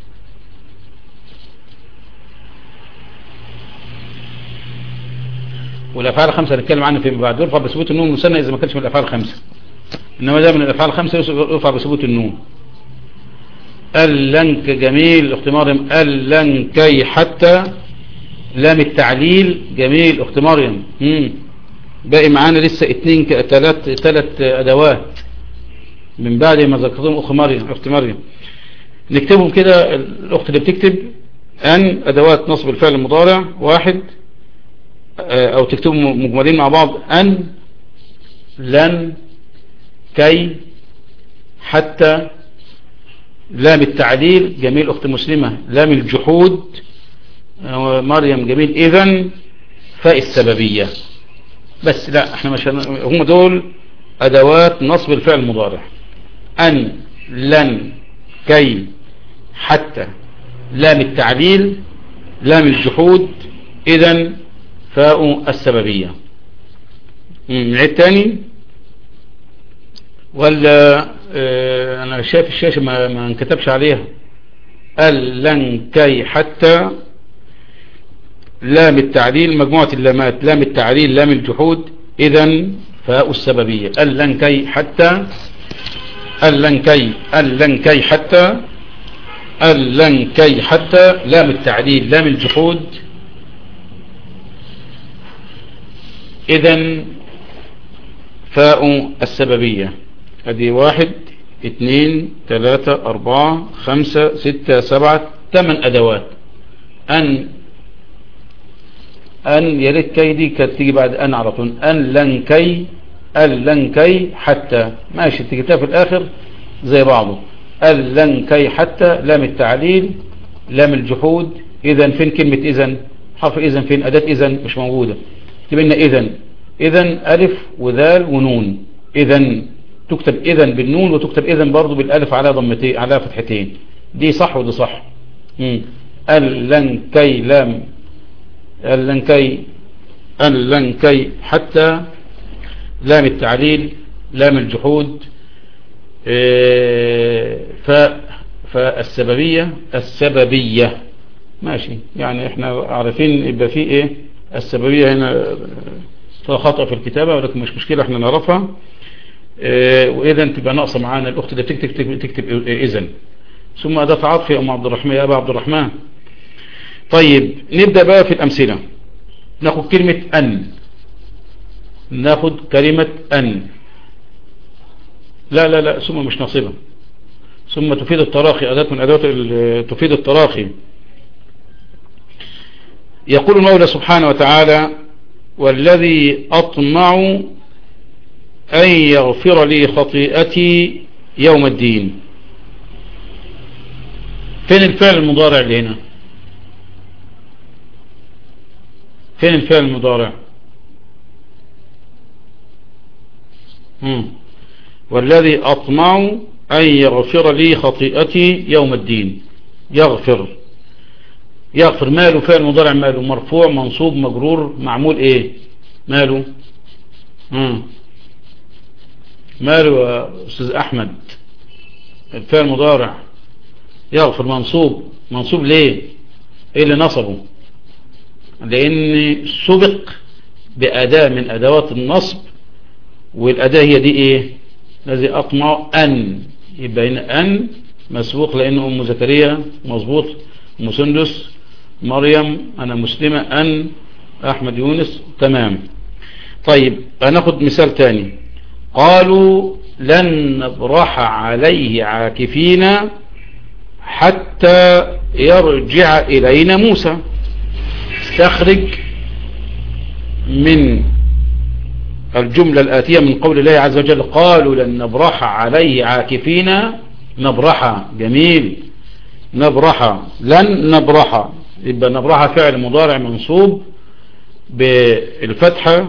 والأفعال الخمسة نتكلم عنها فيما بعد يرفع بثبوت النون مسنة إذا ما كانش من الأفعال الخمسة إنما ده من الأفعال الخمسة يرفع بثبوت النون اللنك جميل اخت مريم اللنكي حتى لام التعليل جميل اخت مريم باقي معانا لسه اتنين تلات تلات ادوات من بعد ما ذكرتهم اخت مريم اخت مريم نكتبهم كده الاخت اللي بتكتب ان ادوات نصب الفعل المضارع واحد او تكتبهم مجملين مع بعض ان لن كي حتى لام التعليل جميل اخت مسلمة لام الجحود مريم جميل اذا فاء السببية بس لا احنا مش هم دول ادوات نصب الفعل المضارع ان لن كي حتى لام التعليل لام الجحود اذا فاء السببية نعيد تاني ولا اه انا شايف الشاشة ما, ما انكتبش عليها قال لن كي حتى لام التعليل مجموعة اللامات لام التعليل لام الجحود اذا فاء السببية قال لن كي حتى قال لن كي قال لن كي حتى قال لن كي حتى لام التعليل لام الجحود اذا فاء السببية ادي واحد اثنين ثلاثة اربعة خمسة ستة سبعة ثمان ادوات ان ان يا ريت كي دي كانت تيجي بعد ان على طول ان لن كي ان لن كي حتى ماشي تجيبها في الاخر زي بعضه ان لن كي حتى لام التعليل لام الجحود اذا فين كلمة اذا حرف اذا فين اداة اذا مش موجودة تبقى اذا اذا الف وذال ونون اذا تكتب اذا بالنون وتكتب اذا برضو بالالف على ضمتين على فتحتين دي صح ودي صح ال لن كي لام ال لن كي ال لن كي حتى لام التعليل لام الجحود فاء فالسببية السببية ماشي يعني احنا عارفين يبقى فيه ايه السببية هنا خطأ في الكتابة ولكن مش مشكلة احنا نعرفها اه واذا تبقى ناقصة معانا الاخت اللي بتكتب تكتب, تكتب اذا ثم اداة عطف يا ام عبد الرحمن يا ابا عبد الرحمن طيب نبدأ بقى في الامثلة ناخد كلمة ان ناخد كلمة ان لا لا لا ثم مش ناصبة ثم تفيد التراخي اداة من ادوات تفيد التراخي يقول المولى سبحانه وتعالى والذي أطمع أن يغفر لي خطيئتي يوم الدين فين الفعل المضارع اللي هنا فين الفعل المضارع مم. والذي أطمع أن يغفر لي خطيئتي يوم الدين يغفر يغفر ماله فعل مضارع ماله مرفوع منصوب مجرور معمول ايه ماله مم. ماله يا استاذ احمد الفعل مضارع يغفر منصوب منصوب ليه ايه اللي نصبه لان سبق بأداة من أدوات النصب والأداة هي دي ايه الذي أطمع أن يبقى هنا أن مسبوق لأن أم زكريا مظبوط أم سندس مريم أنا مسلمة أن أحمد يونس تمام طيب هناخد مثال تاني قالوا لن نبرح عليه عاكفين حتى يرجع إلينا موسى استخرج من الجملة الآتية من قول الله عز وجل قالوا لن نبرح عليه عاكفين نبرح جميل نبرح لن نبرح يبقى نبرح فعل مضارع منصوب بالفتحة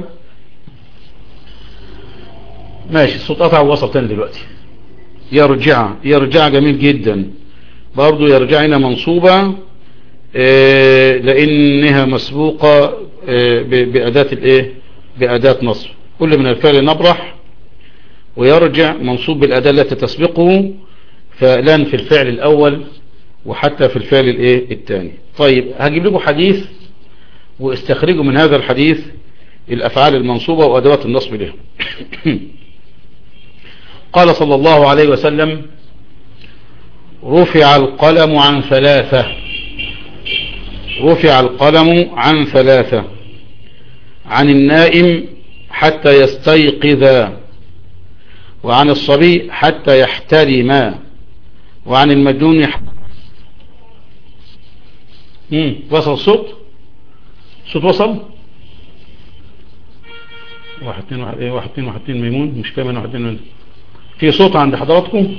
ماشي الصوت قطع ووصل تاني دلوقتي يرجع يرجع جميل جدا برضو يرجع هنا منصوبة اه لانها مسبوقة اه بأداة الايه بأداة نصب كل من الفعل نبرح ويرجع منصوب بالأداة التي تسبقه فلان في الفعل الأول وحتى في الفعل الايه الثاني طيب هجيب لكم حديث واستخرجوا من هذا الحديث الأفعال المنصوبة وأدوات النصب له قال صلى الله عليه وسلم رفع القلم عن ثلاثة رفع القلم عن ثلاثة عن النائم حتى يستيقظ وعن الصبي حتى يحترم وعن المجنون مم. وصل الصوت صوت وصل واحد اتنين واحد ايه واحد اتنين واحد اتنين ميمون مش فاهم انا واحد اتنين ميمون في صوت عند حضراتكم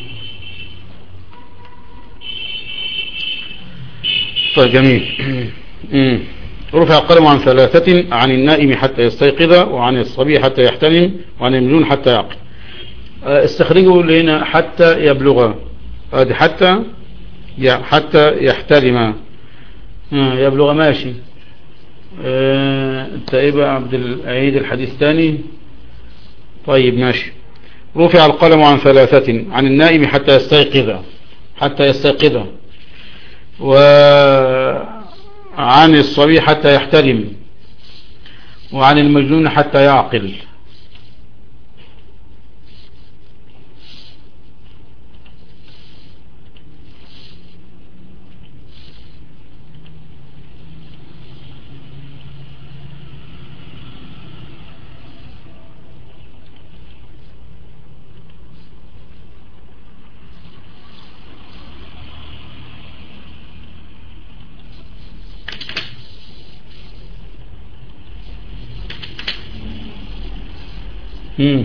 طيب جميل مم. رفع القلم عن ثلاثة عن النائم حتى يستيقظ وعن الصبي حتى يحتلم وعن المجنون حتى يعقل استخرجوا لنا حتى يبلغ هذه حتى حتى يحتلم يبلغ ماشي انت ايه بقى عبد العيد الحديث تاني طيب ماشي رفع القلم عن ثلاثة عن النائم حتى يستيقظ حتى يستيقظ وعن الصبي حتى يحتلم وعن المجنون حتى يعقل مم.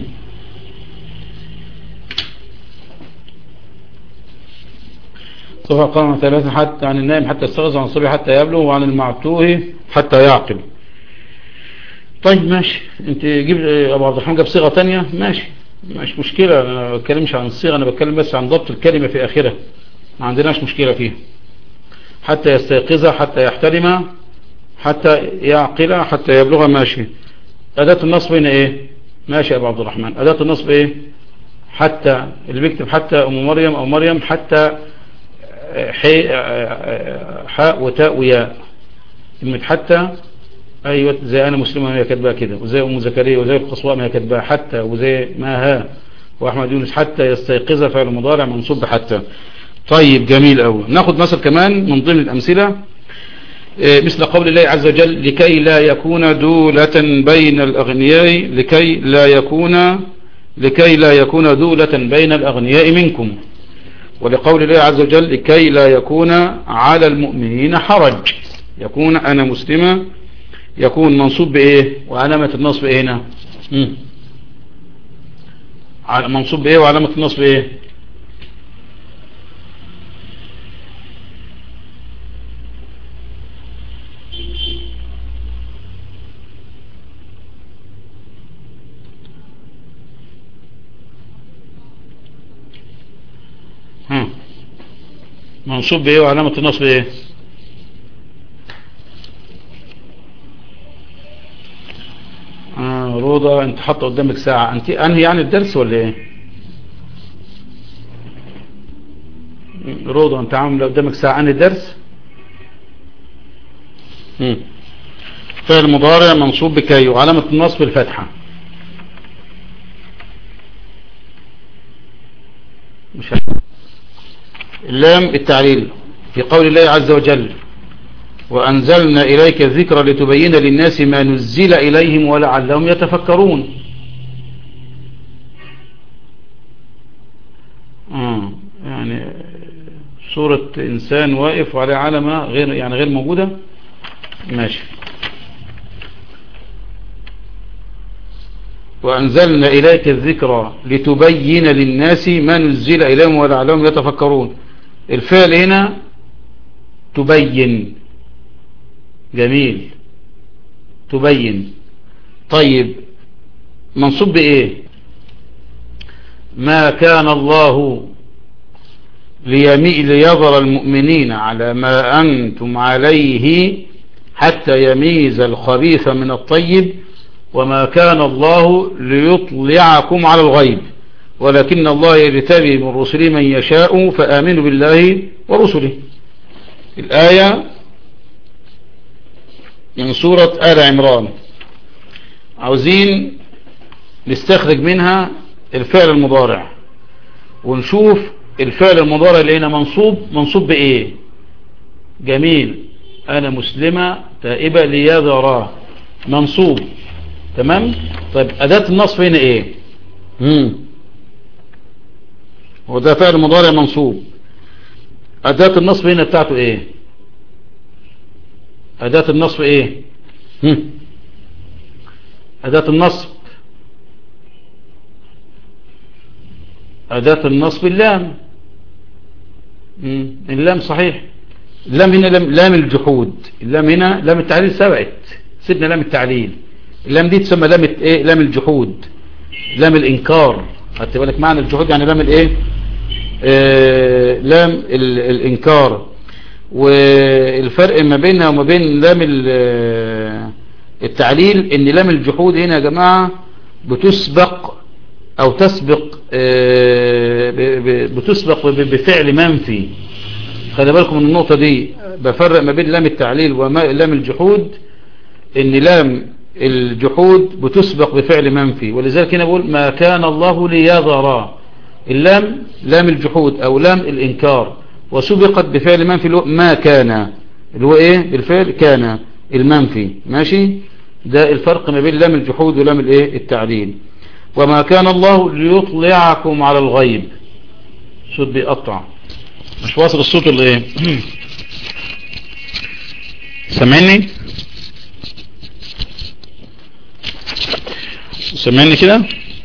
صفحة قام ثلاثة حتى عن النائم حتى يستغز عن الصبي حتى يبلغ وعن المعتوه حتى يعقل طيب ماشي انت جيب ابو عبد الرحمن جاب صيغة تانية ماشي مش مشكلة انا ما بتكلمش عن الصيغة انا بتكلم بس عن ضبط الكلمة في اخرها ما عندناش مشكلة فيها حتى يستيقظ حتى يحترم حتى يعقل حتى يبلغ ماشي أداة النصب هنا ايه ماشي يا ابو عبد الرحمن أداة النصب ايه حتى اللي بيكتب حتى ام مريم او مريم حتى حي حاء وتاء وياء كلمة حتى ايوه زي انا مسلمة ما هي كاتباها كده وزي ام زكريا وزي القصواء ما هي كاتباها حتى وزي ما ها واحمد يونس حتى يستيقظ فعل مضارع منصوب حتى طيب جميل قوي ناخد مثل كمان من ضمن الامثله مثل قول الله عز وجل لكي لا يكون دولة بين الأغنياء لكي لا يكون لكي لا يكون دولة بين الأغنياء منكم ولقول الله عز وجل لكي لا يكون على المؤمنين حرج يكون أنا مسلمة يكون منصوب بإيه وعلامة النصب إيه هنا منصوب بإيه وعلامة النصب إيه منصوب بايه وعلامة النصب ايه آه روضة انت حاطه قدامك ساعة انت انهي يعني الدرس ولا ايه روضة انت عامل قدامك ساعة انهي الدرس فعل مضارع منصوب بكي وعلامة النصب الفتحة لام التعليل في قول الله عز وجل وأنزلنا إليك الذكر لتبين للناس ما نزل إليهم ولعلهم يتفكرون آه يعني صورة إنسان واقف وعليه علامة غير يعني غير موجودة ماشي وأنزلنا إليك الذكرى لتبين للناس ما نزل إليهم ولعلهم يتفكرون الفعل هنا تبين جميل تبين طيب منصوب بإيه ما كان الله ليظهر المؤمنين على ما أنتم عليه حتى يميز الخبيث من الطيب وما كان الله ليطلعكم على الغيب ولكن الله يجتبي من رسله من يشاء فآمنوا بالله ورسله الآية من سورة آل عمران عاوزين نستخرج منها الفعل المضارع ونشوف الفعل المضارع اللي هنا منصوب منصوب بإيه جميل أنا مسلمة تائبة ليذراه منصوب تمام طيب أداة النصب هنا إيه مم. هو ده فعل مضارع منصوب أداة النصب هنا بتاعته إيه أداة النصب إيه هم. أداة النصب أداة النصب اللام مم. اللام صحيح اللام هنا لام, لام الجحود اللام هنا لام التعليل سبقت سيبنا لام التعليل اللام دي تسمى لام ايه لام الجحود لام الانكار خدت بالك معنى الجحود يعني لام الايه آه لام ال الانكار والفرق ما بينها وما بين لام التعليل ان لام الجحود هنا يا جماعة بتسبق او تسبق آه بتسبق بفعل منفي خلي بالكم من النقطة دي بفرق ما بين لام التعليل ولام الجحود ان لام الجحود بتسبق بفعل منفي ولذلك هنا بقول ما كان الله ليذرى اللام لام الجحود او لام الانكار وسبقت بفعل منفي اللي هو ما كان اللي هو ايه الفعل كان المنفي ماشي ده الفرق ما بين لام الجحود ولام الايه التعليل وما كان الله ليطلعكم على الغيب صوت بيقطع مش واصل الصوت ولا ايه سامعني سامعني كده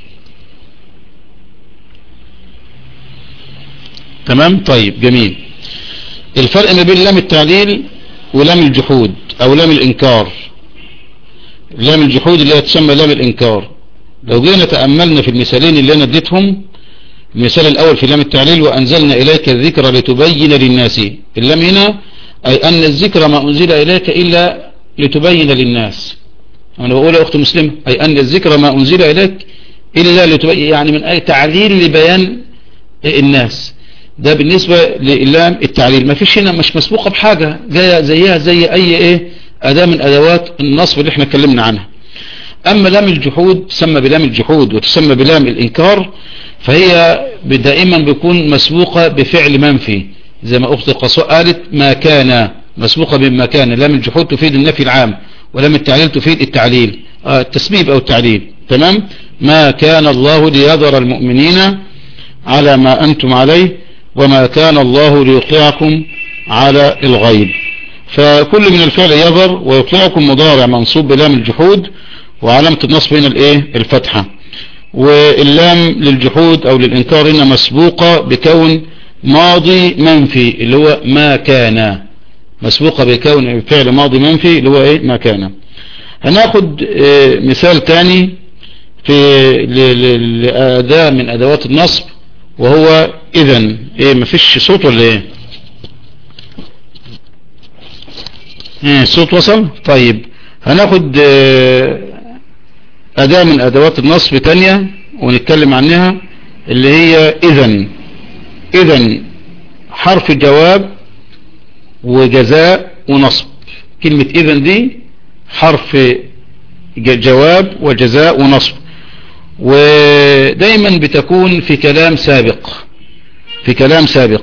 تمام طيب جميل الفرق ما بين لام التعليل ولام الجحود او لام الانكار لام الجحود اللي هي تسمى لام الانكار لو جينا تأملنا في المثالين اللي انا اديتهم المثال الاول في لام التعليل وانزلنا اليك الذكر لتبين للناس اللام هنا اي ان الذكر ما انزل اليك الا لتبين للناس انا بقول يا اخت مسلمة اي ان الذكر ما انزل اليك الا لتبين يعني من اي تعليل لبيان الناس ده بالنسبة للام التعليل ما فيش هنا مش مسبوقة بحاجة جاية زيها زي اي ايه اداة من ادوات النصب اللي احنا اتكلمنا عنها اما لام الجحود تسمى بلام الجحود وتسمى بلام الانكار فهي دائما بيكون مسبوقة بفعل منفي زي ما اخت القصوى قالت ما كان مسبوقة بما كان لام الجحود تفيد النفي العام ولام التعليل تفيد التعليل آه التسبيب او التعليل تمام ما كان الله ليذر المؤمنين على ما انتم عليه وما كان الله ليطلعكم على الغيب فكل من الفعل يظهر ويطلعكم مضارع منصوب بلام الجحود وعلامة النصب هنا الايه الفتحة واللام للجحود او للانكار هنا مسبوقة بكون ماضي منفي اللي هو ما كان مسبوقة بكون فعل ماضي منفي اللي هو ايه ما كان هناخد اه مثال تاني في لأداة من ادوات النصب وهو اذا ايه مفيش صوت ولا ايه ايه الصوت وصل طيب هناخد اه اداة من ادوات النصب تانية ونتكلم عنها اللي هي اذا اذا حرف جواب وجزاء ونصب كلمة اذا دي حرف جواب وجزاء ونصب ودايما بتكون في كلام سابق في كلام سابق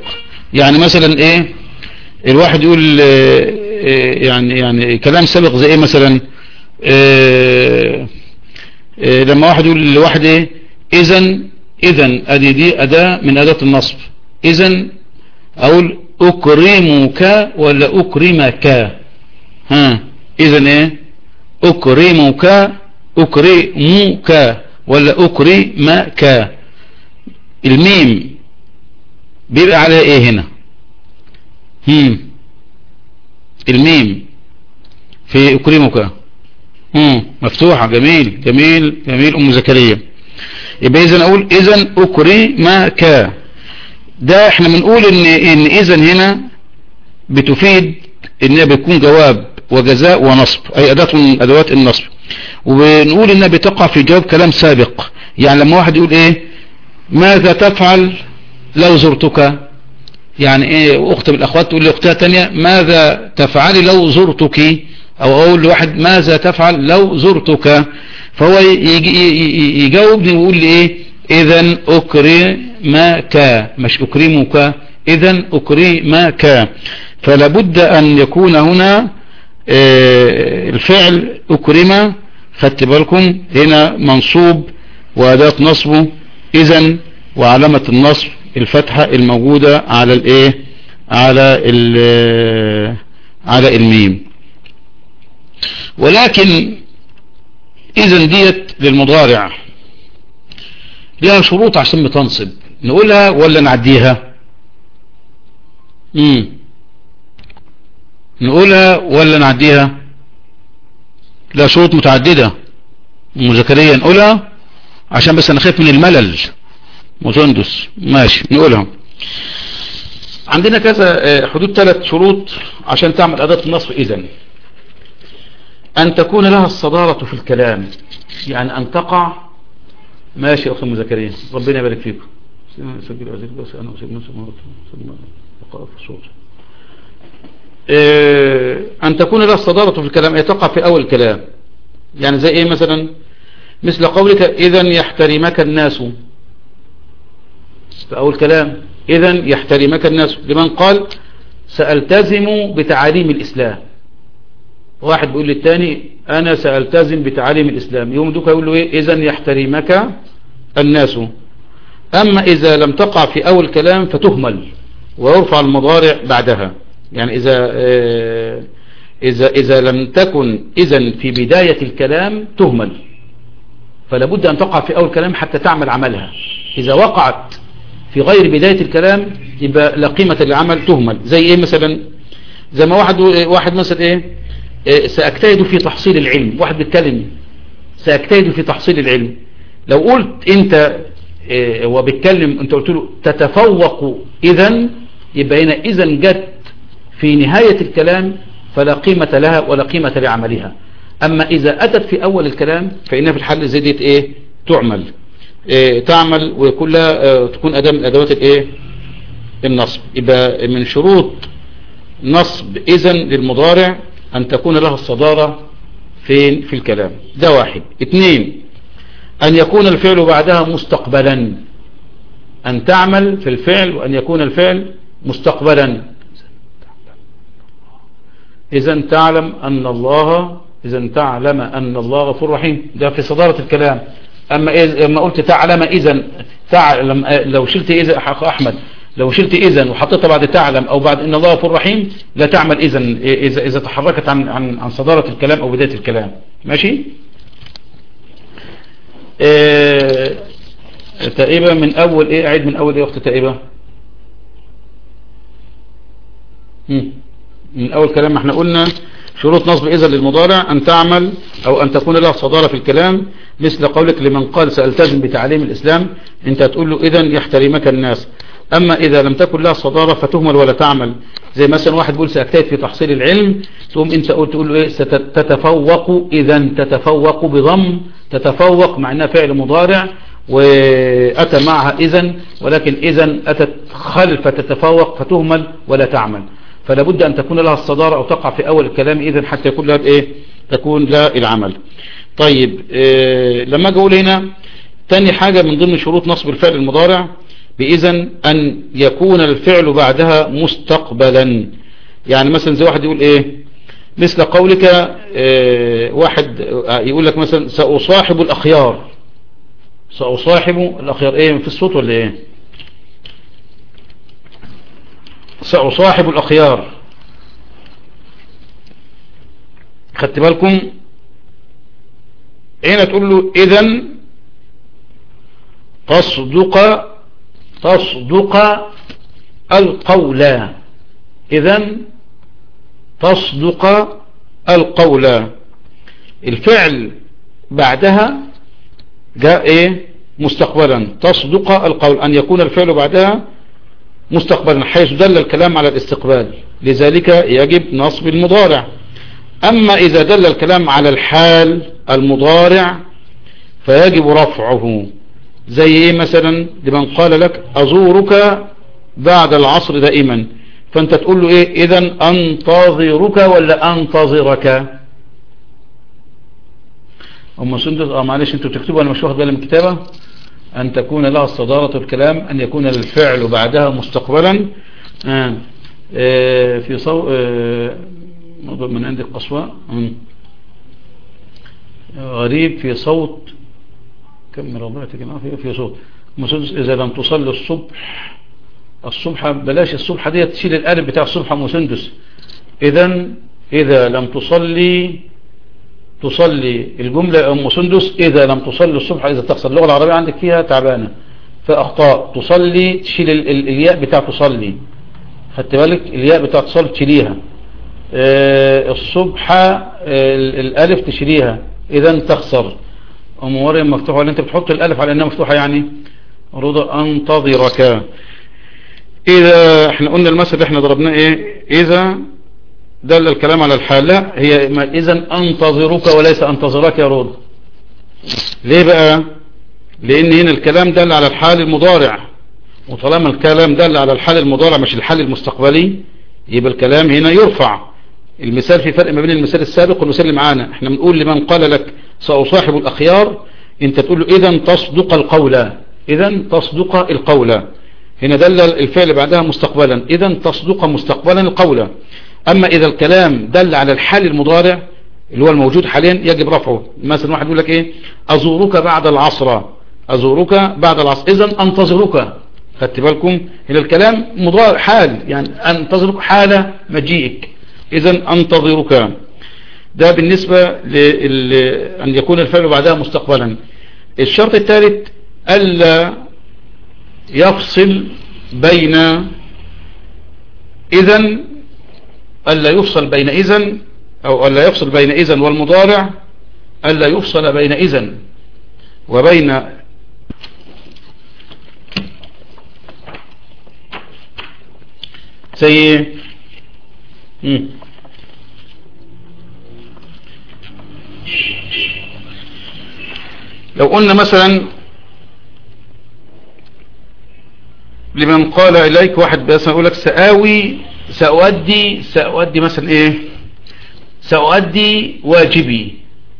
يعني مثلا ايه الواحد يقول إيه يعني يعني كلام سابق زي ايه مثلا إيه إيه لما واحد يقول لواحد ايه اذا اذا ادي دي اداة من اداة النصب اذا اقول اكرمك ولا اكرمك ها اذا ايه اكرمك اكرمك ولا اكرمك الميم بيبقى عليها ايه هنا هم الميم في اكرمك هم مفتوحة جميل جميل جميل ام زكريا يبقى اذا اقول اذا اكرمك ده احنا بنقول ان ان اذا هنا بتفيد انها بتكون جواب وجزاء ونصب اي اداة من ادوات النصب وبنقول انها بتقع في جواب كلام سابق يعني لما واحد يقول ايه ماذا تفعل لو زرتك يعني ايه اخت من الاخوات تقول لاختها تانية ماذا تفعلي لو زرتك او اقول لواحد ماذا تفعل لو زرتك فهو يجي يجاوبني ويقول لي ايه اذا اكرمك مش اكرمك اذا اكرمك فلا بد ان يكون هنا اه الفعل اكرم خدت بالكم هنا منصوب واداة نصبه اذا وعلامة النصب الفتحة الموجودة على الايه على ال على الميم ولكن اذا ديت للمضارع لها شروط عشان بتنصب نقولها ولا نعديها امم نقولها ولا نعديها لا شروط متعددة مذكرية نقولها عشان بس انا خايف من الملل مسندس ماشي نقولها عندنا كذا حدود ثلاث شروط عشان تعمل أداة النصب إذن أن تكون لها الصدارة في الكلام يعني أن تقع ماشي أخي مذكرين ربنا يبارك فيكم سجل أزيل بس أنا أسيب نفسي مرة في صوت أن تكون لها الصدارة في الكلام أي تقع في أول الكلام يعني زي إيه مثلا مثل قولك إذا يحترمك الناس في أول كلام إذا يحترمك الناس لمن قال سألتزم بتعاليم الإسلام واحد بيقول للتاني أنا سألتزم بتعاليم الإسلام يوم دوك يقول له إيه إذا يحترمك الناس أما إذا لم تقع في أول كلام فتهمل ويرفع المضارع بعدها يعني إذا إذا إذا لم تكن إذا في بداية الكلام تهمل فلا بد أن تقع في أول كلام حتى تعمل عملها إذا وقعت في غير بداية الكلام يبقى لا قيمة للعمل تهمل زي ايه مثلا زي ما واحد واحد مثلا ايه, إيه سأجتهد في تحصيل العلم واحد بيتكلم سأجتهد في تحصيل العلم لو قلت انت إيه هو بيتكلم انت قلت له تتفوق اذا يبقى هنا اذا جت في نهاية الكلام فلا قيمة لها ولا قيمة لعملها اما اذا اتت في اول الكلام فانها في الحل زي ديت ايه تعمل إيه تعمل وكلها تكون أداة من أدوات الإيه النصب يبقى من شروط نصب إذن للمضارع أن تكون لها الصدارة فين في الكلام ده واحد اثنين أن يكون الفعل بعدها مستقبلا أن تعمل في الفعل وأن يكون الفعل مستقبلا إذا تعلم أن الله إذا تعلم أن الله غفور رحيم ده في صدارة الكلام اما إذا ما قلت تعلم اذا تعلم لو شلت اذا احمد لو شلت اذا وحطيتها بعد تعلم او بعد ان الله غفور رحيم لا تعمل اذا اذا اذا تحركت عن عن عن صداره الكلام او بدايه الكلام ماشي اه تائبه من اول ايه اعيد من اول ايه اخت تائبه من اول كلام ما احنا قلنا شروط نصب إذا للمضارع أن تعمل أو أن تكون لها صدارة في الكلام مثل قولك لمن قال سألتزم بتعليم الإسلام أنت تقول له إذا يحترمك الناس أما إذا لم تكن لها صدارة فتهمل ولا تعمل زي مثلا واحد بيقول سأجتهد في تحصيل العلم تقوم أنت قلت تقول له إيه ستتفوق إذا تتفوق بضم تتفوق مع أنها فعل مضارع وأتى معها إذا ولكن إذا أتت خلف تتفوق فتهمل ولا تعمل فلا بد أن تكون لها الصدارة أو تقع في أول الكلام إذن حتى يكون لها بإيه تكون لها العمل طيب إيه لما أجي أقول هنا تاني حاجة من ضمن شروط نصب الفعل المضارع بإذن أن يكون الفعل بعدها مستقبلا يعني مثلا زي واحد يقول إيه مثل قولك اه واحد يقول لك مثلا سأصاحب الأخيار سأصاحب الأخيار إيه في الصوت ولا إيه سأصاحب الأخيار خدت بالكم هنا تقول له إذن تصدق تصدق القول إذن تصدق القول الفعل بعدها جاء ايه مستقبلا تصدق القول ان يكون الفعل بعدها مستقبلا حيث دل الكلام على الاستقبال لذلك يجب نصب المضارع اما اذا دل الكلام على الحال المضارع فيجب رفعه زي ايه مثلا لمن قال لك ازورك بعد العصر دائما فانت تقول له ايه اذا انتظرك ولا انتظرك ام سندس اه معلش انتوا بتكتبوا انا مش واخد بالي من الكتابه ان تكون لها الصدارة الكلام ان يكون الفعل بعدها مستقبلا آه. آه في صو آه من عندك قصوى غريب في صوت كم رضعت جماعة في, في صوت مسدس إذا لم تصلي الصبح الصبح بلاش الصبح دي تشيل القلب بتاع الصبح مسندس إذا إذا لم تصلي تصلي الجملة أم سندس إذا لم تصلي الصبح إذا تحصل اللغة العربية عندك فيها تعبانة فأخطاء تصلي تشيل ال ال الياء بتاع تصلي خدت بالك الياء بتاع تصلي تشيليها آه الصبح آه الألف تشيليها إذا تخسر أم مريم مفتوحة ولا أنت بتحط الألف على أنها مفتوحة يعني رضا أنتظرك إذا احنا قلنا المثل احنا ضربناه إيه إذا دل الكلام على الحال لا هي إذا أنتظرك وليس أنتظرك يا رود ليه بقى لأن هنا الكلام دل على الحال المضارع وطالما الكلام دل على الحال المضارع مش الحال المستقبلي يبقى الكلام هنا يرفع المثال في فرق ما بين المثال السابق والمثال اللي معانا احنا بنقول لمن قال لك سأصاحب الأخيار انت تقول له إذا تصدق القول إذا تصدق القول هنا دل الفعل بعدها مستقبلا إذا تصدق مستقبلا القول أما إذا الكلام دل على الحال المضارع اللي هو الموجود حاليا يجب رفعه مثلا واحد يقول لك إيه أزورك بعد العصر أزورك بعد العصر إذا أنتظرك خدت بالكم هنا الكلام مضارع حال يعني أنتظرك حال مجيئك إذا أنتظرك ده بالنسبة لأن يكون الفعل بعدها مستقبلا الشرط الثالث ألا يفصل بين إذا ألا يفصل بين إذن أو ألا يفصل بين إذن والمضارع ألا يفصل بين إذن وبين زي لو قلنا مثلا لمن قال إليك واحد بس يقول لك سآوي سأؤدي سأؤدي مثلا ايه سأؤدي واجبي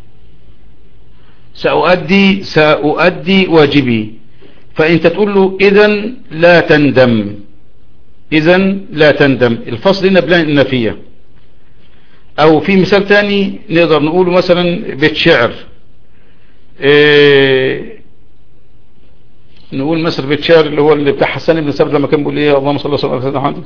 سأؤدي سأؤدي واجبي فانت تقول له اذا لا تندم اذا لا تندم الفصل هنا بلا النفية او في مثال تاني نقدر نقوله مثلا بيت شعر إيه نقول مثل بيت شعر اللي هو اللي بتاع حسان بن ثابت لما كان بيقول ايه اللهم صل وسلم على سيدنا محمد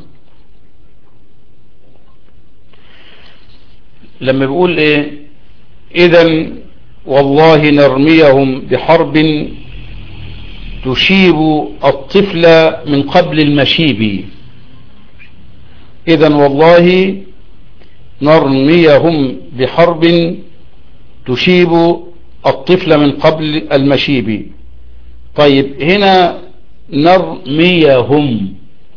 لما بيقول ايه اذا والله نرميهم بحرب تشيب الطفل من قبل المشيب اذا والله نرميهم بحرب تشيب الطفل من قبل المشيب طيب هنا نرميهم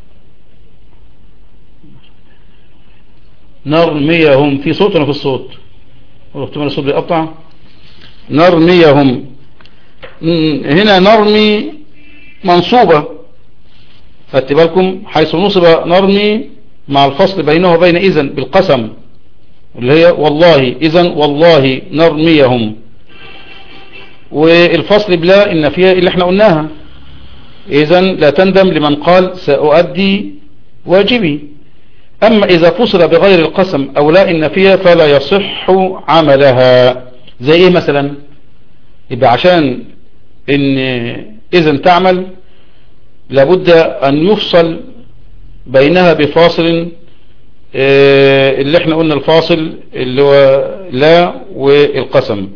نرميهم في صوت ولا في الصوت واحتمال الصوت بيقطع نرميهم هنا نرمي منصوبة خدت بالكم حيث نصب نرمي مع الفصل بينه وبين إذن بالقسم اللي هي والله إذن والله نرميهم والفصل بلا إن فيها اللي احنا قلناها إذا لا تندم لمن قال سأؤدي واجبي أما إذا فصل بغير القسم أو لا إن فيها فلا يصح عملها زي إيه مثلا يبقى عشان إن إذا تعمل لابد أن يفصل بينها بفاصل آه، اللي احنا قلنا الفاصل اللي هو لا والقسم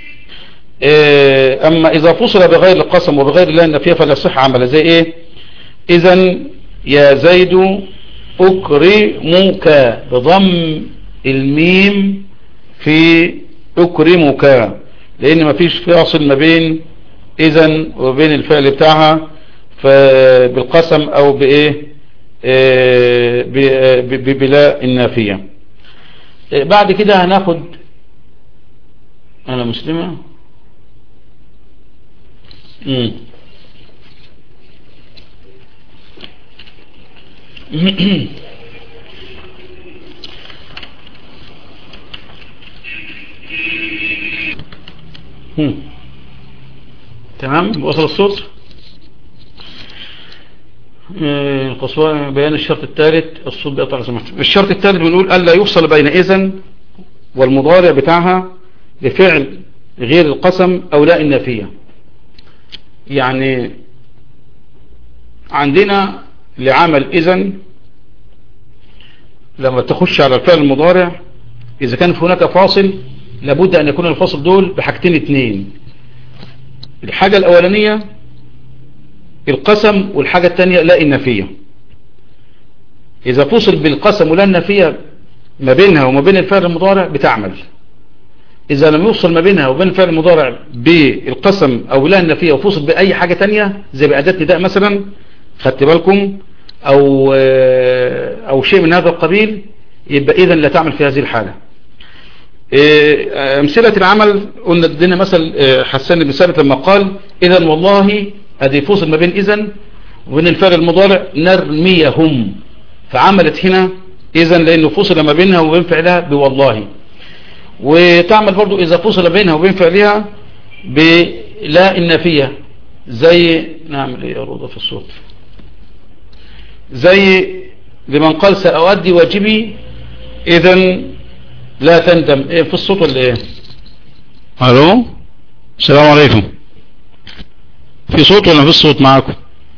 آه، اما اذا فصل بغير القسم وبغير لا ان فيها فلا يصح عمل زي ايه اذا يا زيد اكرمك بضم الميم في اكرمك لان مفيش فاصل ما بين اذا وبين الفعل بتاعها بالقسم او بايه آه، بلا النافية آه، بعد كده هناخد انا مسلمة مم. تمام وصل الصوت القصوى بيان الشرط الثالث الصوت بيقطع سمحت الشرط الثالث بنقول ألا يفصل بين إذن والمضارع بتاعها بفعل غير القسم أو لا النافية يعني عندنا لعمل إذن لما تخش على الفعل المضارع إذا كان هناك فاصل لابد أن يكون الفاصل دول بحاجتين اتنين الحاجة الأولانية القسم والحاجة الثانية لا النفية إذا فصل بالقسم ولا النفية ما بينها وما بين الفعل المضارع بتعمل إذا لم يفصل ما بينها وبين الفعل المضارع بالقسم أو لا النفية وفصل بأي حاجة تانية زي بأداة نداء مثلا خدت بالكم أو, أو شيء من هذا القبيل يبقى إذا لا تعمل في هذه الحالة أمثلة العمل قلنا ادينا مثل حسان بن ثابت لما قال إذا والله هذه فصل ما بين إذن وبين الفعل المضارع نرميهم فعملت هنا إذن لأنه فصل ما بينها وبين فعلها بوالله وتعمل برضو إذا فصل بينها وبين فعلها بلا النافية زي نعمل ايه يا رضا في الصوت زي لمن قال سأؤدي واجبي إذا لا تندم إيه في الصوت ولا ايه الو السلام عليكم في صوت ولا مفيش صوت معاكم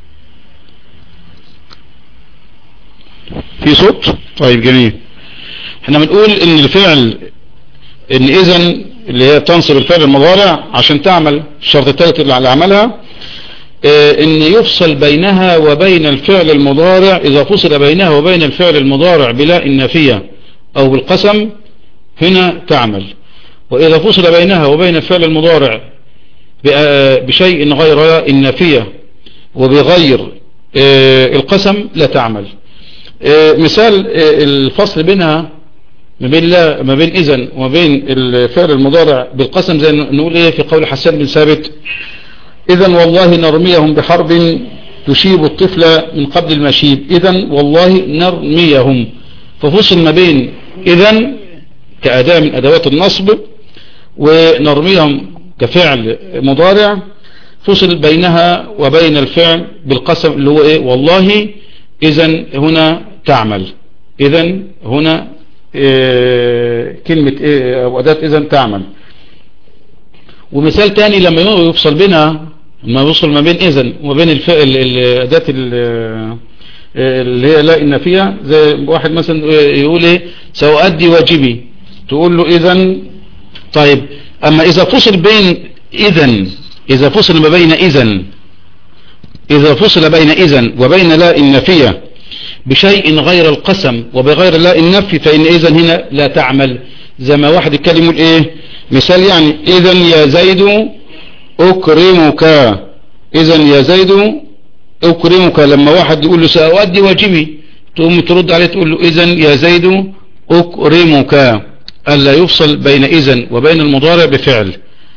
في صوت طيب جميل احنا بنقول ان الفعل ان اذا اللي هي تنصب الفعل المضارع عشان تعمل الشرط الثالث اللي على عملها اه ان يفصل بينها وبين الفعل المضارع اذا فصل بينها وبين الفعل المضارع بلا النافية او بالقسم هنا تعمل واذا فصل بينها وبين الفعل المضارع بشيء غير النافية وبغير القسم لا تعمل مثال الفصل بينها ما بين لا ما بين اذن وما بين الفعل المضارع بالقسم زي نقول ايه في قول حسان بن ثابت اذا والله نرميهم بحرب تشيب الطفل من قبل المشيب اذا والله نرميهم ففصل ما بين اذا كأداة من أدوات النصب ونرميهم كفعل مضارع فصل بينها وبين الفعل بالقسم اللي هو ايه والله اذا هنا تعمل اذا هنا إيه كلمة ايه او اداة اذا تعمل ومثال تاني لما يفصل بينها لما يفصل ما بين اذا وبين الفعل اداة اللي هي لا ان فيها زي واحد مثلا يقول ايه سأؤدي واجبي تقول له اذا طيب اما اذا فصل بين اذا اذا فصل ما بين اذا اذا فصل بين اذا وبين لا النفية بشيء غير القسم وبغير لا النفي فان اذا هنا لا تعمل زي ما واحد يتكلم يقول ايه مثال يعني اذا يا زيد اكرمك اذا يا زيد اكرمك لما واحد يقول له سأؤدي واجبي تقوم ترد عليه تقول له اذا يا زيد اكرمك ألا يفصل بين إذن وبين المضارع بفعل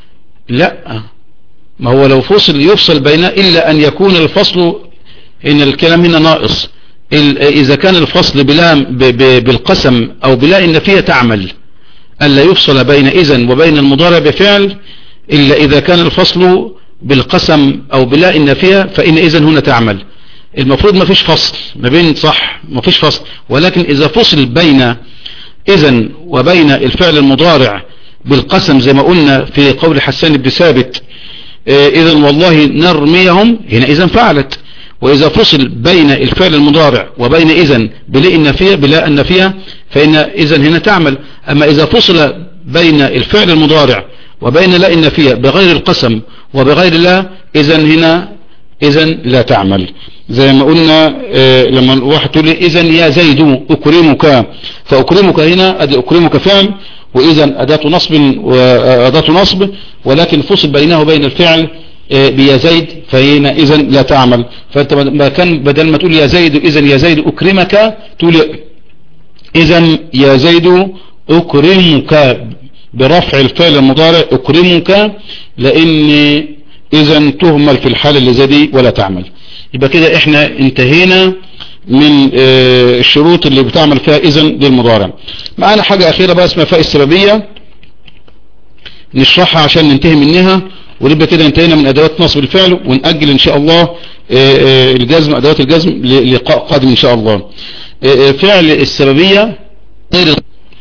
لا ما هو لو فصل يفصل بين إلا أن يكون الفصل إن الكلام هنا ناقص إذا كان الفصل بلا بالقسم أو بلا إن فيها تعمل ألا يفصل بين إذن وبين المضارع بفعل إلا إذا كان الفصل بالقسم او بلا النافية فان اذا هنا تعمل المفروض ما فيش فصل ما بين صح ما فيش فصل ولكن اذا فصل بين اذا وبين الفعل المضارع بالقسم زي ما قلنا في قول حسان بن ثابت اذا والله نرميهم هنا اذا فعلت واذا فصل بين الفعل المضارع وبين اذا بلاء النافية بلاء النافية فان اذا هنا تعمل اما اذا فصل بين الفعل المضارع وبين لا النافية بغير القسم وبغير لا اذا هنا اذا لا تعمل زي ما قلنا اه لما الواحد تقول اذا يا زيد اكرمك فاكرمك هنا ادي اكرمك فعل واذا اداة نصب واداة نصب ولكن فصل بينه وبين الفعل اه بيا زيد فهنا اذا لا تعمل فانت ما كان بدل ما تقول يا زيد اذا يا زيد اكرمك تقول اذا يا زيد اكرمك برفع الفعل المضارع اكرمك لان اذا تهمل في الحال اللي زي دي ولا تعمل يبقى كده احنا انتهينا من اه الشروط اللي بتعمل فيها اذا للمضارع معانا حاجة اخيرة بقى اسمها فاء السببية نشرحها عشان ننتهي منها ونبقى كده انتهينا من ادوات نصب الفعل ونأجل ان شاء الله اه اه الجزم ادوات الجزم للقاء قادم ان شاء الله فعل السببية غير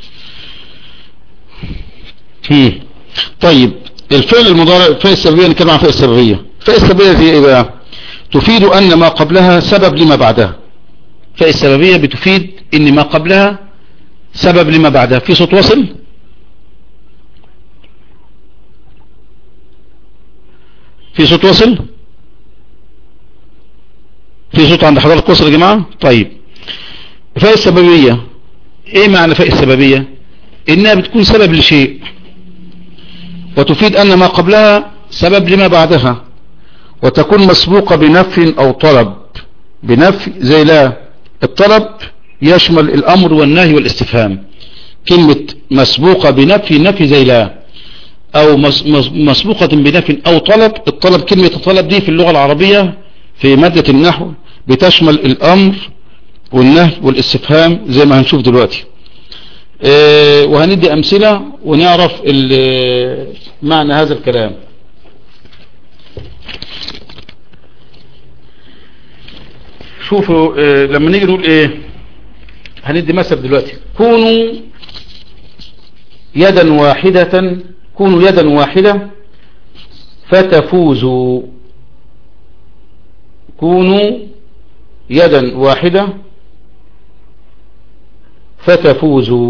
طيب الفعل المضارع فاء السببية نتكلم عن فاء السببية فاء السببية دي ايه بقى تفيد ان ما قبلها سبب لما بعدها فاء السببية بتفيد ان ما قبلها سبب لما بعدها في صوت وصل في صوت وصل في صوت عند حضرتك وصل يا جماعة طيب فاء السببية ايه معنى فاء السببية انها بتكون سبب لشيء وتفيد ان ما قبلها سبب لما بعدها وتكون مسبوقة بنفي او طلب بنفي زي لا الطلب يشمل الامر والنهي والاستفهام كلمة مسبوقة بنفي نفي زي لا او مسبوقة بنفي او طلب الطلب كلمة الطلب دي في اللغة العربية في مادة النحو بتشمل الامر والنهي والاستفهام زي ما هنشوف دلوقتي اه وهندي امثلة ونعرف معنى هذا الكلام شوفوا اه لما نيجي نقول ايه هندي مثل دلوقتي كونوا يدا واحدة كونوا يدا واحدة فتفوزوا كونوا يدا واحدة فتفوزوا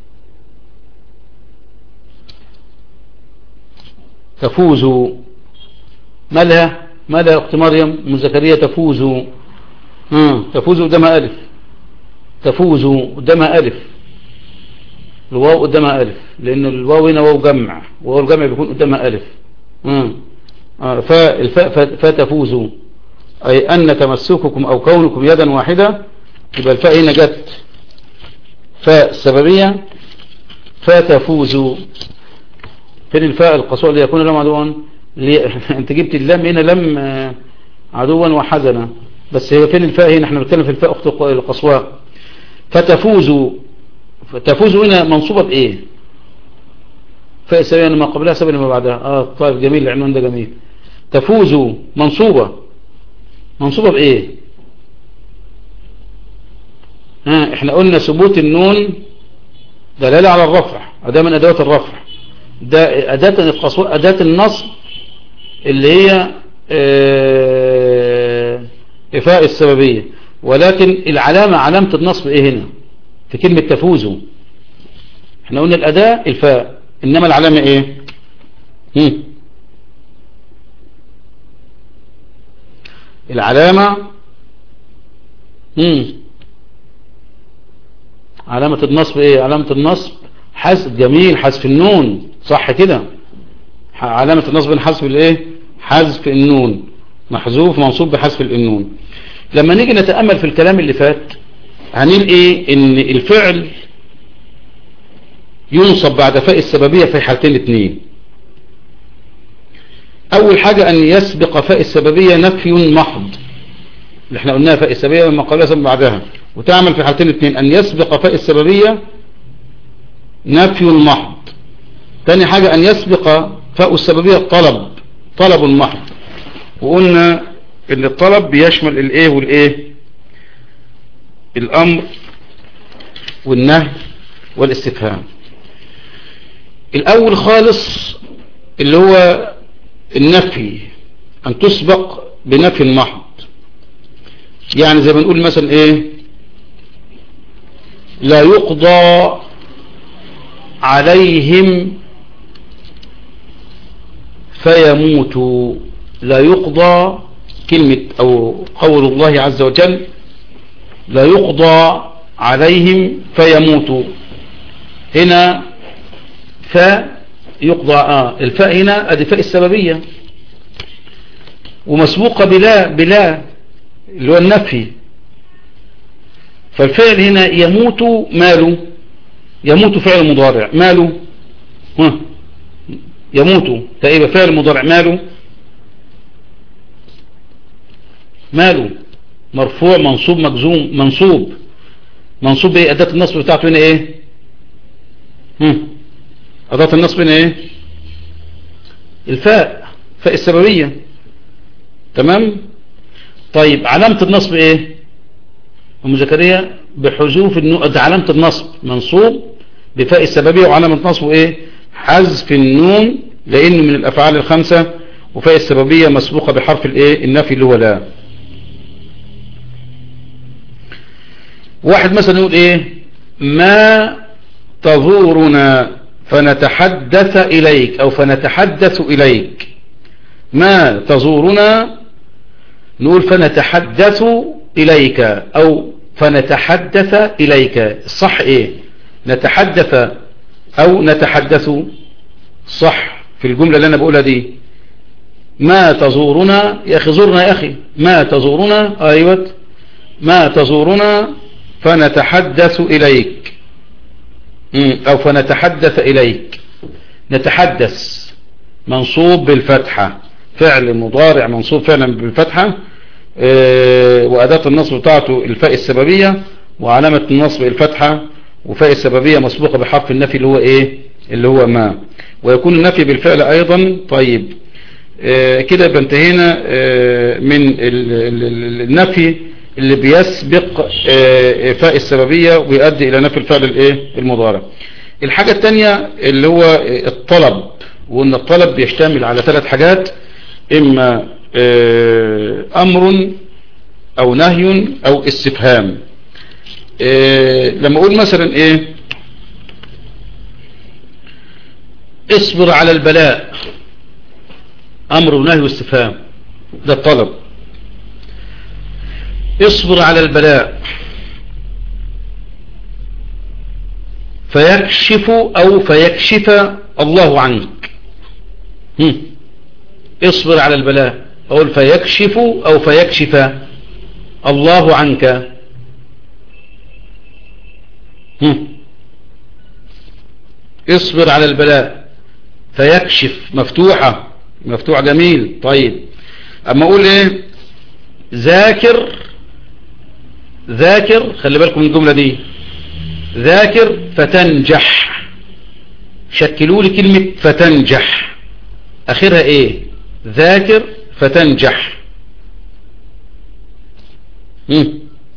تفوزوا ما لها ما لها اخت مريم من زكريا تفوزوا تفوزوا قدامها ألف تفوزوا قدامها ألف الواو قدامها ألف لأن الواو هنا واو جمع واو الجمع بيكون قدامها ألف فالفاء فتفوزوا أي أن تمسككم أو كونكم يدا واحدة يبقى الفاء هنا جت فاء سببية فتفوزوا فين الفاء القصوى اللي يكون لهم عدوا انت جبت اللام هنا لم عدوا وحزنا بس هي فين الفاء هنا احنا بنتكلم في الفاء اخت القصوى فتفوزوا فتفوزوا هنا منصوبة بايه فاء سببية ما قبلها سبب ما بعدها اه طيب جميل العنوان ده جميل تفوزوا منصوبة منصوبة بايه ها احنا قلنا ثبوت النون دلالة على الرفع أداة من أدوات الرفع ده أداة القصوى أداة النصب اللي هي اه إفاء السببية ولكن العلامة علامة النصب إيه هنا في كلمة تفوزوا احنا قلنا الأداة الفاء إنما العلامة إيه هم. العلامة هم. علامة النصب ايه علامة النصب حذف جميل حذف النون صح كده علامة النصب حذف الايه حذف النون محذوف منصوب بحذف النون لما نيجي نتأمل في الكلام اللي فات هنقول ايه ان الفعل ينصب بعد فاء السببية في حالتين اتنين اول حاجة ان يسبق فاء السببية نفي محض اللي احنا قلناها فاء السببية مما قبلها ثم بعدها وتعمل في حالتين اتنين ان يسبق فاء السببية نفي محض تاني حاجة ان يسبق فاء السببية طلب طلب محض وقلنا ان الطلب بيشمل الايه والايه الامر والنهي والاستفهام الاول خالص اللي هو النفي ان تسبق بنفي محض يعني زي ما نقول مثلا ايه لا يقضى عليهم فيموتوا لا يقضى كلمة او قول الله عز وجل لا يقضى عليهم فيموتوا هنا فاء يقضى آه الفاء هنا ادي فاء السببية ومسبوقة بلا بلا اللي هو النفي فالفعل هنا يموت ماله يموت فعل مضارع ماله ها يموت تقريبا فعل مضارع ماله ماله مرفوع منصوب مجزوم منصوب منصوب ايه اداة النصب بتاعته هنا ايه هم. اداة النصب هنا ايه الفاء فاء السببية تمام طيب علامة النصب ايه ام زكريا بحذوف النو... ده علامة النصب منصوب بفاء السببية وعلامة نصبه ايه حذف النون لانه من الافعال الخمسة وفاء السببية مسبوقة بحرف الايه النفي اللي هو لا واحد مثلا يقول ايه ما تزورنا فنتحدث اليك او فنتحدث اليك ما تزورنا نقول فنتحدث اليك او فنتحدث اليك الصح ايه نتحدث او نتحدث صح في الجملة اللي انا بقولها دي ما تزورنا يا اخي زورنا يا اخي ما تزورنا ايوه ما تزورنا فنتحدث إليك أو فنتحدث إليك نتحدث منصوب بالفتحة فعل مضارع منصوب فعلا بالفتحة وأداة النصب بتاعته الفاء السببية وعلامة النصب الفتحة وفاء السببية مسبوقة بحرف النفي اللي هو إيه اللي هو ما ويكون النفي بالفعل أيضا طيب كده يبقى انتهينا من النفي اللي بيسبق فاء السببية ويؤدي الى نفي الفعل الايه المضارع الحاجة التانية اللي هو الطلب وان الطلب بيشتمل على ثلاث حاجات اما امر او نهي او استفهام لما اقول مثلا ايه اصبر على البلاء امر ونهي واستفهام ده الطلب اصبر على البلاء فيكشف او فيكشف الله عنك هم. اصبر على البلاء اقول فيكشف او فيكشف الله عنك هم. اصبر على البلاء فيكشف مفتوحة مفتوح جميل طيب اما اقول ايه ذاكر ذاكر خلي بالكم من الجملة دي ذاكر فتنجح شكلوا لي كلمة فتنجح اخرها ايه ذاكر فتنجح مم.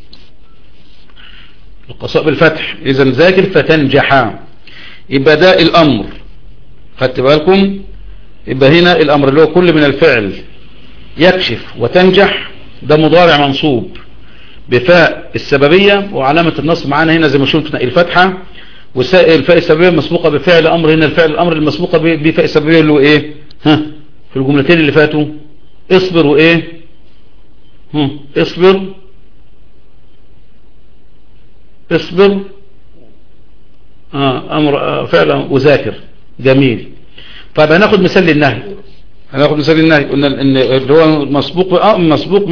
القصاء بالفتح اذا ذاكر فتنجح يبقى ده الامر خدت بالكم يبقى هنا الامر اللي هو كل من الفعل يكشف وتنجح ده مضارع منصوب بفاء السببية وعلامة النصب معانا هنا زي ما شفنا الفتحة والفاء السببية مسبوقة بفعل امر هنا الفعل الامر المسبوقة بفاء السببية اللي هو ايه ها في الجملتين اللي فاتوا اصبر وايه ها اصبر اصبر آه امر آه فعل وذاكر جميل طيب هناخد مثال للنهي هناخد مثال للنهي قلنا ان اللي هو مسبوق آه مسبوق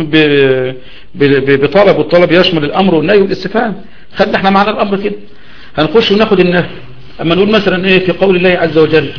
بطلب والطلب يشمل الامر والنهي والاستفهام خدنا احنا معنا الامر كده هنخش وناخد النهي اما نقول مثلا ايه في قول الله عز وجل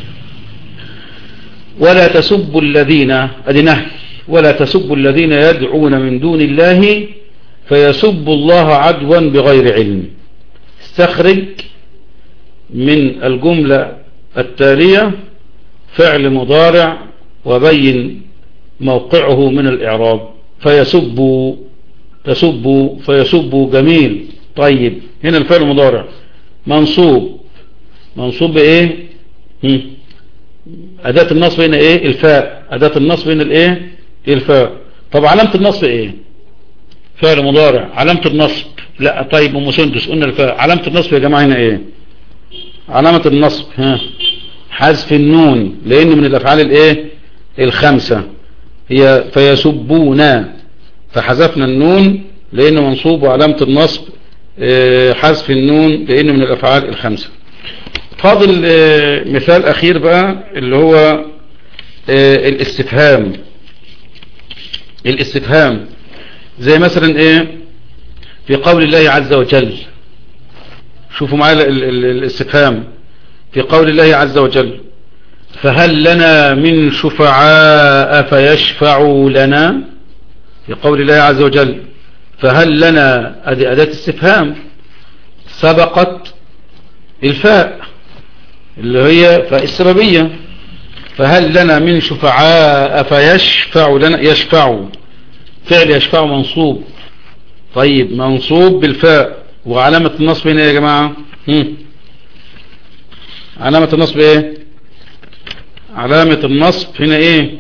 ولا تسبوا الذين ادي نهي ولا تسبوا الذين يدعون من دون الله فيسبوا الله عدوا بغير علم استخرج من الجملة التالية فعل مضارع وبين موقعه من الإعراب فيسب تسب فيسب جميل طيب هنا الفعل المضارع منصوب منصوب بايه هم. أداة النصب هنا ايه الفاء أداة النصب هنا الايه الفاء طب علامة النصب ايه فعل مضارع علامة النصب لا طيب ام سندس قلنا الفاء علامة النصب يا جماعة هنا ايه علامة النصب ها حذف النون لانه من الافعال الايه الخمسة هي فيسبون فحذفنا النون لانه منصوب وعلامة النصب اه حذف النون لانه من الافعال الخمسة فاضل اه مثال اخير بقى اللي هو اه الاستفهام الاستفهام زي مثلا ايه في قول الله عز وجل شوفوا معايا الاستفهام في قول الله عز وجل فهل لنا من شفعاء فيشفعوا لنا في قول الله عز وجل فهل لنا ادي اداة استفهام سبقت الفاء اللي هي فاء السببية فهل لنا من شفعاء فيشفعوا لنا يشفعوا فعل يشفع منصوب طيب منصوب بالفاء وعلامة النصب هنا يا جماعة هم. علامة النصب ايه علامة النصب هنا ايه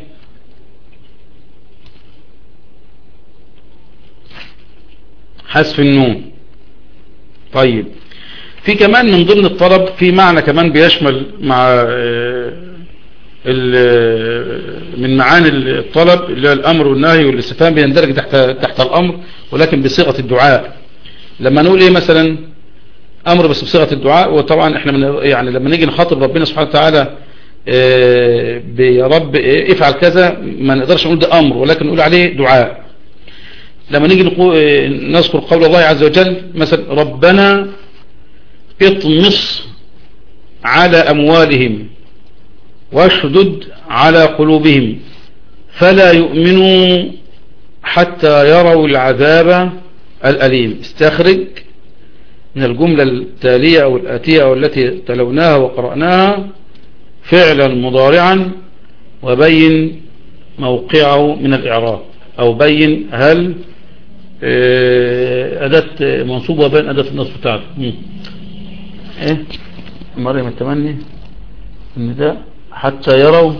حذف النون طيب في كمان من ضمن الطلب في معنى كمان بيشمل مع من معاني الطلب اللي هو الامر والنهي والاستفهام بيندرج تحت تحت الامر ولكن بصيغه الدعاء لما نقول ايه مثلا امر بس بصيغه الدعاء وطبعا احنا من يعني لما نيجي نخاطب ربنا سبحانه وتعالى يا رب افعل كذا ما نقدرش نقول ده امر ولكن نقول عليه دعاء لما نيجي نقول نذكر قول الله عز وجل مثلا ربنا اطمس على اموالهم واشدد على قلوبهم فلا يؤمنوا حتى يروا العذاب الأليم استخرج من الجملة التالية أو الآتية أو التي تلوناها وقرأناها فعلا مضارعا وبين موقعه من الإعراب أو بين هل أداة منصوبة وبين أداة النصب بتاعته إيه مريم التمني النداء حتى يروا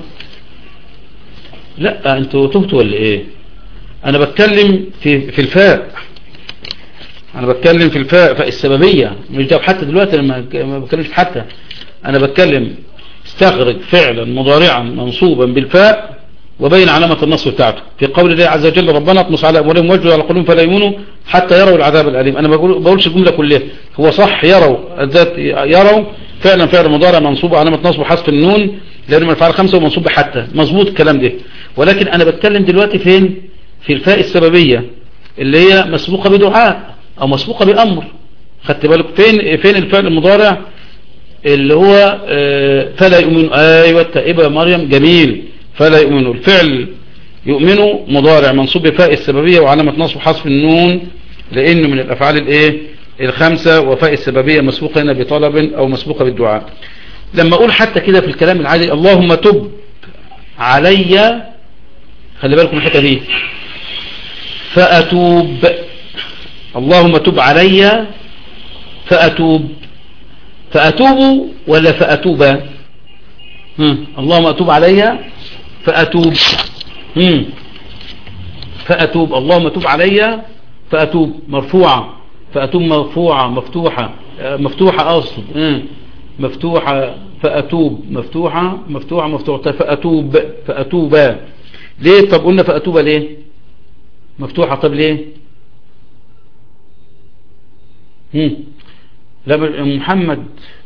لا انتوا تهتوا ولا ايه انا بتكلم في في الفاء انا بتكلم في الفاء فاء السببية مش ده حتى دلوقتي لما ما بتكلمش في حتى انا بتكلم استخرج فعلا مضارعا منصوبا بالفاء وبين علامة النصب بتاعته في قول الله عز وجل ربنا اطمس على اموالهم واجعل على قلوبهم فلا يؤمنوا حتى يروا العذاب الاليم انا ما بقولش الجمله كلها هو صح يروا الذات يروا فعلا فعل مضارع منصوب علامة نصب حذف النون لأنه من الفعل خمسة ومنصوب بحتى مظبوط الكلام ده ولكن أنا بتكلم دلوقتي فين في الفاء السببية اللي هي مسبوقة بدعاء أو مسبوقة بأمر خدت بالك فين فين الفعل المضارع اللي هو آه فلا يؤمنوا أيوة التائبة يا مريم جميل فلا يؤمنوا الفعل يؤمنوا مضارع منصوب بفاء السببية وعلامة نصب حذف النون لأنه من الأفعال الإيه الخمسة وفاء السببية مسبوقة هنا بطلب أو مسبوقة بالدعاء لما أقول حتى كده في الكلام العادي اللهم تب علي خلي بالكم الحتة دي فأتوب اللهم تب علي فأتوب فأتوب ولا فأتوب هم. اللهم أتوب علي فأتوب هم. فأتوب اللهم تب علي فأتوب مرفوعة فأتوب مرفوعة مفتوحة مفتوحة أصل مفتوحة فأتوب مفتوحة مفتوحة مفتوحة فأتوب فأتوبا ليه طب قلنا فأتوبا ليه مفتوحة طب ليه هم. لا محمد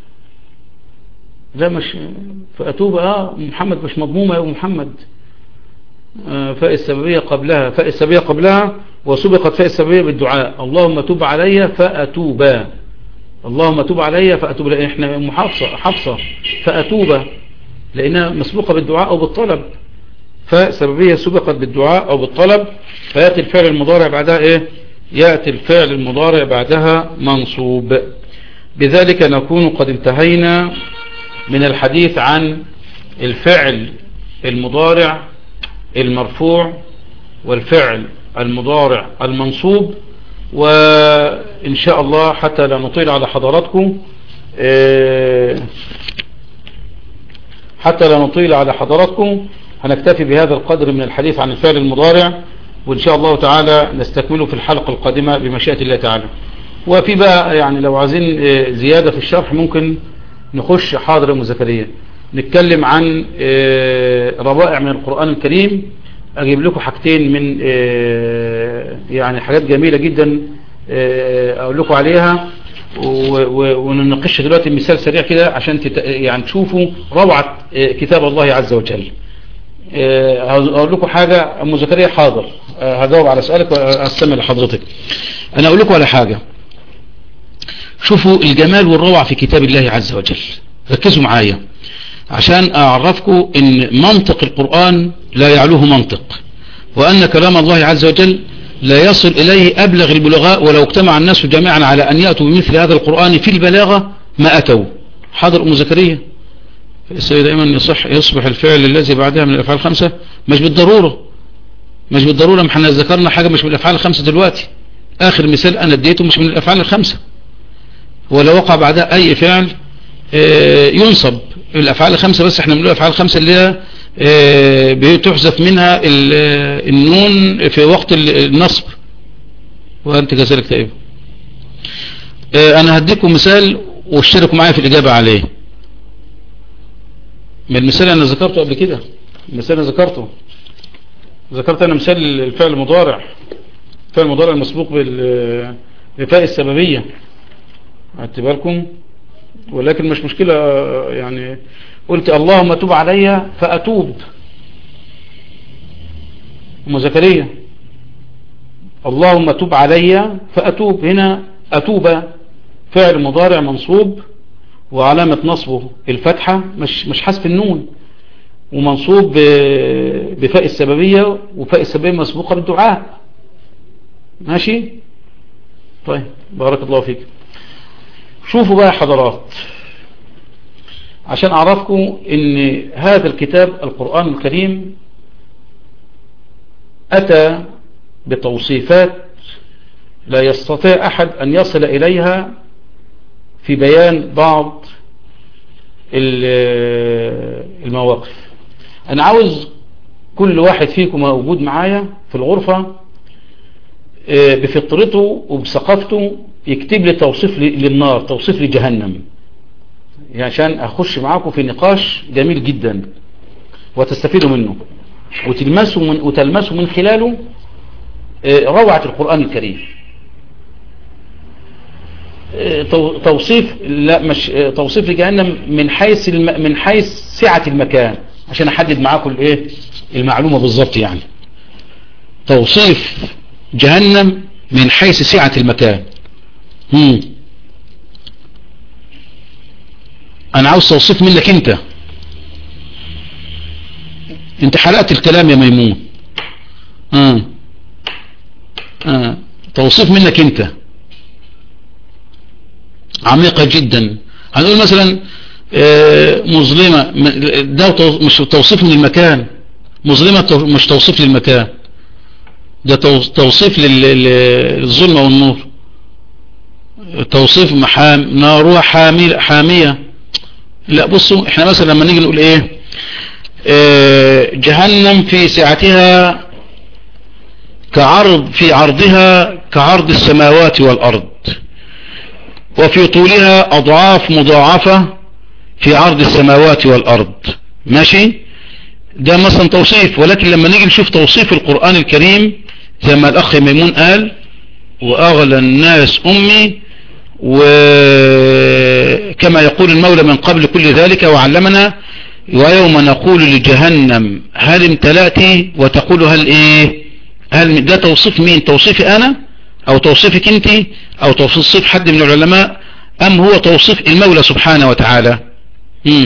لا مش فأتوب اه محمد مش مضمومة يا محمد آه فاء السببية قبلها فاء السببية قبلها وسبقت فاء السببية بالدعاء اللهم تب علي فأتوبا اللهم تب علي فأتوب لأن احنا محافظة حفصة فأتوبا لأنها مسبوقة بالدعاء أو بالطلب فاء سببية سبقت بالدعاء أو بالطلب فيأتي الفعل المضارع بعدها إيه يأتي الفعل المضارع بعدها منصوب بذلك نكون قد انتهينا من الحديث عن الفعل المضارع المرفوع والفعل المضارع المنصوب وإن شاء الله حتى لا نطيل على حضراتكم حتى لا نطيل على حضراتكم هنكتفي بهذا القدر من الحديث عن الفعل المضارع وإن شاء الله تعالى نستكمله في الحلقة القادمة بمشيئة الله تعالى وفي بقى يعني لو عايزين زيادة في الشرح ممكن نخش حاضر مزكرية نتكلم عن روائع من القرآن الكريم اجيب لكم حاجتين من يعني حاجات جميلة جدا اقول لكم عليها ونناقش دلوقتي مثال سريع كده عشان يعني تشوفوا روعة كتاب الله عز وجل هقول لكم حاجة ام زكريا حاضر هجاوب على سؤالك واستمع لحضرتك انا اقول لكم على حاجة شوفوا الجمال والروعة في كتاب الله عز وجل ركزوا معايا عشان اعرفكم ان منطق القرآن لا يعلوه منطق وان كلام الله عز وجل لا يصل اليه ابلغ البلغاء ولو اجتمع الناس جميعا على ان يأتوا بمثل هذا القرآن في البلاغة ما اتوا حاضر ام زكريا دائما يصح يصبح الفعل الذي بعدها من الافعال الخمسة مش بالضرورة مش بالضرورة ما احنا ذكرنا حاجة مش من الافعال الخمسة دلوقتي اخر مثال انا اديته مش من الافعال الخمسة ولو وقع بعدها اي فعل ينصب الافعال الخمسة بس احنا بنقول الافعال الخمسة اللي هي بتحذف منها النون في وقت النصب وانت كذلك تقريبا انا هديكم مثال واشتركوا معايا في الاجابة عليه من المثال انا ذكرته قبل كده المثال انا ذكرته ذكرت انا مثال الفعل المضارع الفعل المضارع المسبوق بالفاء السببية خدت بالكم ولكن مش مشكلة يعني قلت اللهم توب علي فأتوب أم زكريا اللهم توب علي فأتوب هنا أتوب فعل مضارع منصوب وعلامة نصبه الفتحة مش مش حذف النون ومنصوب بفاء السببية وفاء السببية مسبوقة بالدعاء ماشي طيب بارك الله فيك شوفوا بقى حضرات عشان اعرفكم ان هذا الكتاب القرآن الكريم اتى بتوصيفات لا يستطيع احد ان يصل اليها في بيان بعض المواقف انا عاوز كل واحد فيكم موجود معايا في الغرفة بفطرته وبثقافته يكتب لي توصيف للنار توصيف لجهنم عشان اخش معاكم في نقاش جميل جدا وتستفيدوا منه وتلمسوا من, وتلمسوا من خلاله روعة القرآن الكريم توصيف لا مش توصيف لجهنم من حيث الم من حيث سعة المكان عشان احدد معاكم الايه المعلومة بالظبط يعني توصيف جهنم من حيث سعة المكان مم. انا عاوز توصيف منك انت انت حلقت الكلام يا ميمون آه. آه. توصيف منك انت عميقة جدا هنقول مثلا آه مظلمة ده مش توصيف للمكان مظلمة مش توصيف للمكان ده توصيف للظلمة والنور توصيف محام نارها حامية, حامية لا بصوا احنا مثلا لما نيجي نقول ايه اه جهنم في سعتها كعرض في عرضها كعرض السماوات والارض وفي طولها اضعاف مضاعفة في عرض السماوات والارض ماشي ده مثلا توصيف ولكن لما نيجي نشوف توصيف القرآن الكريم زي ما الاخ ميمون قال واغلى الناس امي وكما يقول المولى من قبل كل ذلك وعلمنا ويوم نقول لجهنم هل امتلأت وتقول هل ايه هل ده توصيف مين توصيفي انا او توصيفك انت او توصيف حد من العلماء ام هو توصيف المولى سبحانه وتعالى مم.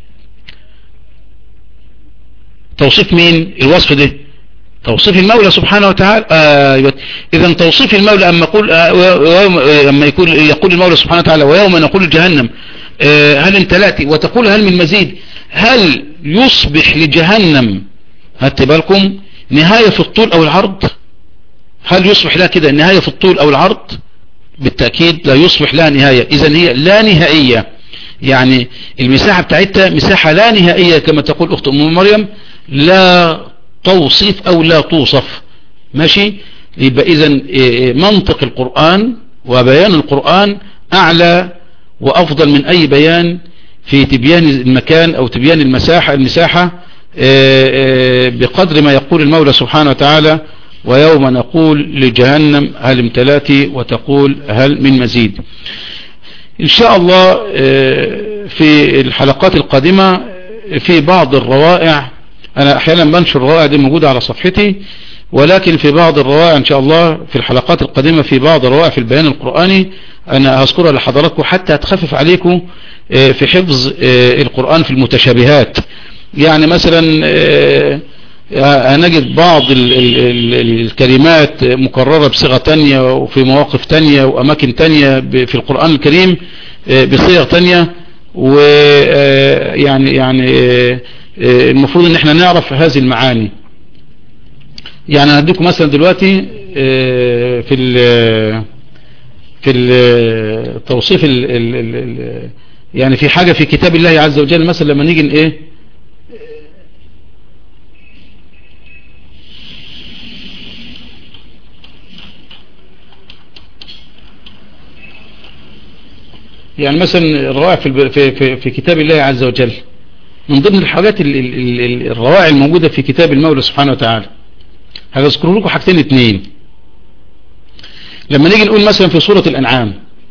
توصيف مين الوصف ده توصيف المولى سبحانه وتعالى آه اذا توصيف المولى اما يقول آه اما يقول يقول المولى سبحانه وتعالى ويوم نقول جهنم آه هل امتلأت وتقول هل من مزيد هل يصبح لجهنم هات بالكم نهاية في الطول او العرض هل يصبح لها كده نهاية في الطول او العرض بالتأكيد لا يصبح لها نهاية اذا هي لا نهائية يعني المساحة بتاعتها مساحة لا نهائية كما تقول اخت ام مريم لا توصف او لا توصف ماشي يبقى اذا منطق القرآن وبيان القرآن اعلى وافضل من اي بيان في تبيان المكان او تبيان المساحة المساحة بقدر ما يقول المولى سبحانه وتعالى ويوم نقول لجهنم هل امتلاتي وتقول هل من مزيد ان شاء الله في الحلقات القادمة في بعض الروائع انا احيانا بنشر الروائع دي موجودة على صفحتي ولكن في بعض الروائع ان شاء الله في الحلقات القادمة في بعض الروائع في البيان القرآني انا هذكرها لحضراتكم حتى تخفف عليكم في حفظ القرآن في المتشابهات يعني مثلا هنجد بعض ال ال ال الكلمات مكررة بصيغة تانية وفي مواقف تانية وأماكن تانية في القرآن الكريم بصيغ تانية ويعني يعني المفروض ان احنا نعرف هذه المعاني يعني هديكم مثلا دلوقتي في ال في التوصيف ال ال ال يعني في حاجة في كتاب الله عز وجل مثلا لما نيجي ايه يعني مثلا الروائع في, في, في, في كتاب الله عز وجل من ضمن الحاجات ال ال ال الروائع الموجودة في كتاب المولى سبحانه وتعالى هذكر لكم حاجتين اتنين لما نيجي نقول مثلا في سورة الأنعام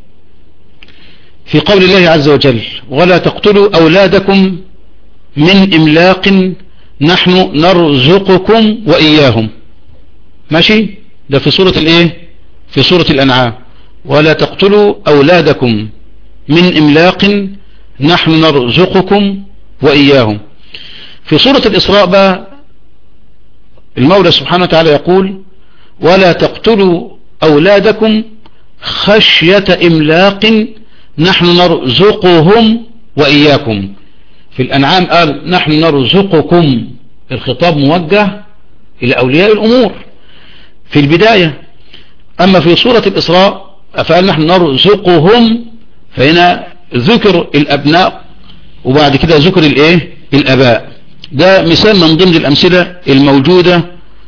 في قول الله عز وجل ولا تقتلوا أولادكم من إملاق نحن نرزقكم وإياهم ماشي ده في سورة الايه في سورة الأنعام ولا تقتلوا أولادكم من إملاق نحن نرزقكم وإياهم في سورة الإسراء بقى المولى سبحانه وتعالى يقول ولا تقتلوا أولادكم خشية إملاق نحن نرزقهم وإياكم في الأنعام قال نحن نرزقكم الخطاب موجه إلى أولياء الأمور في البداية أما في سورة الإسراء فقال نحن نرزقهم فهنا ذكر الأبناء وبعد كده ذكر الإيه الأباء ده مثال من ضمن الأمثلة الموجودة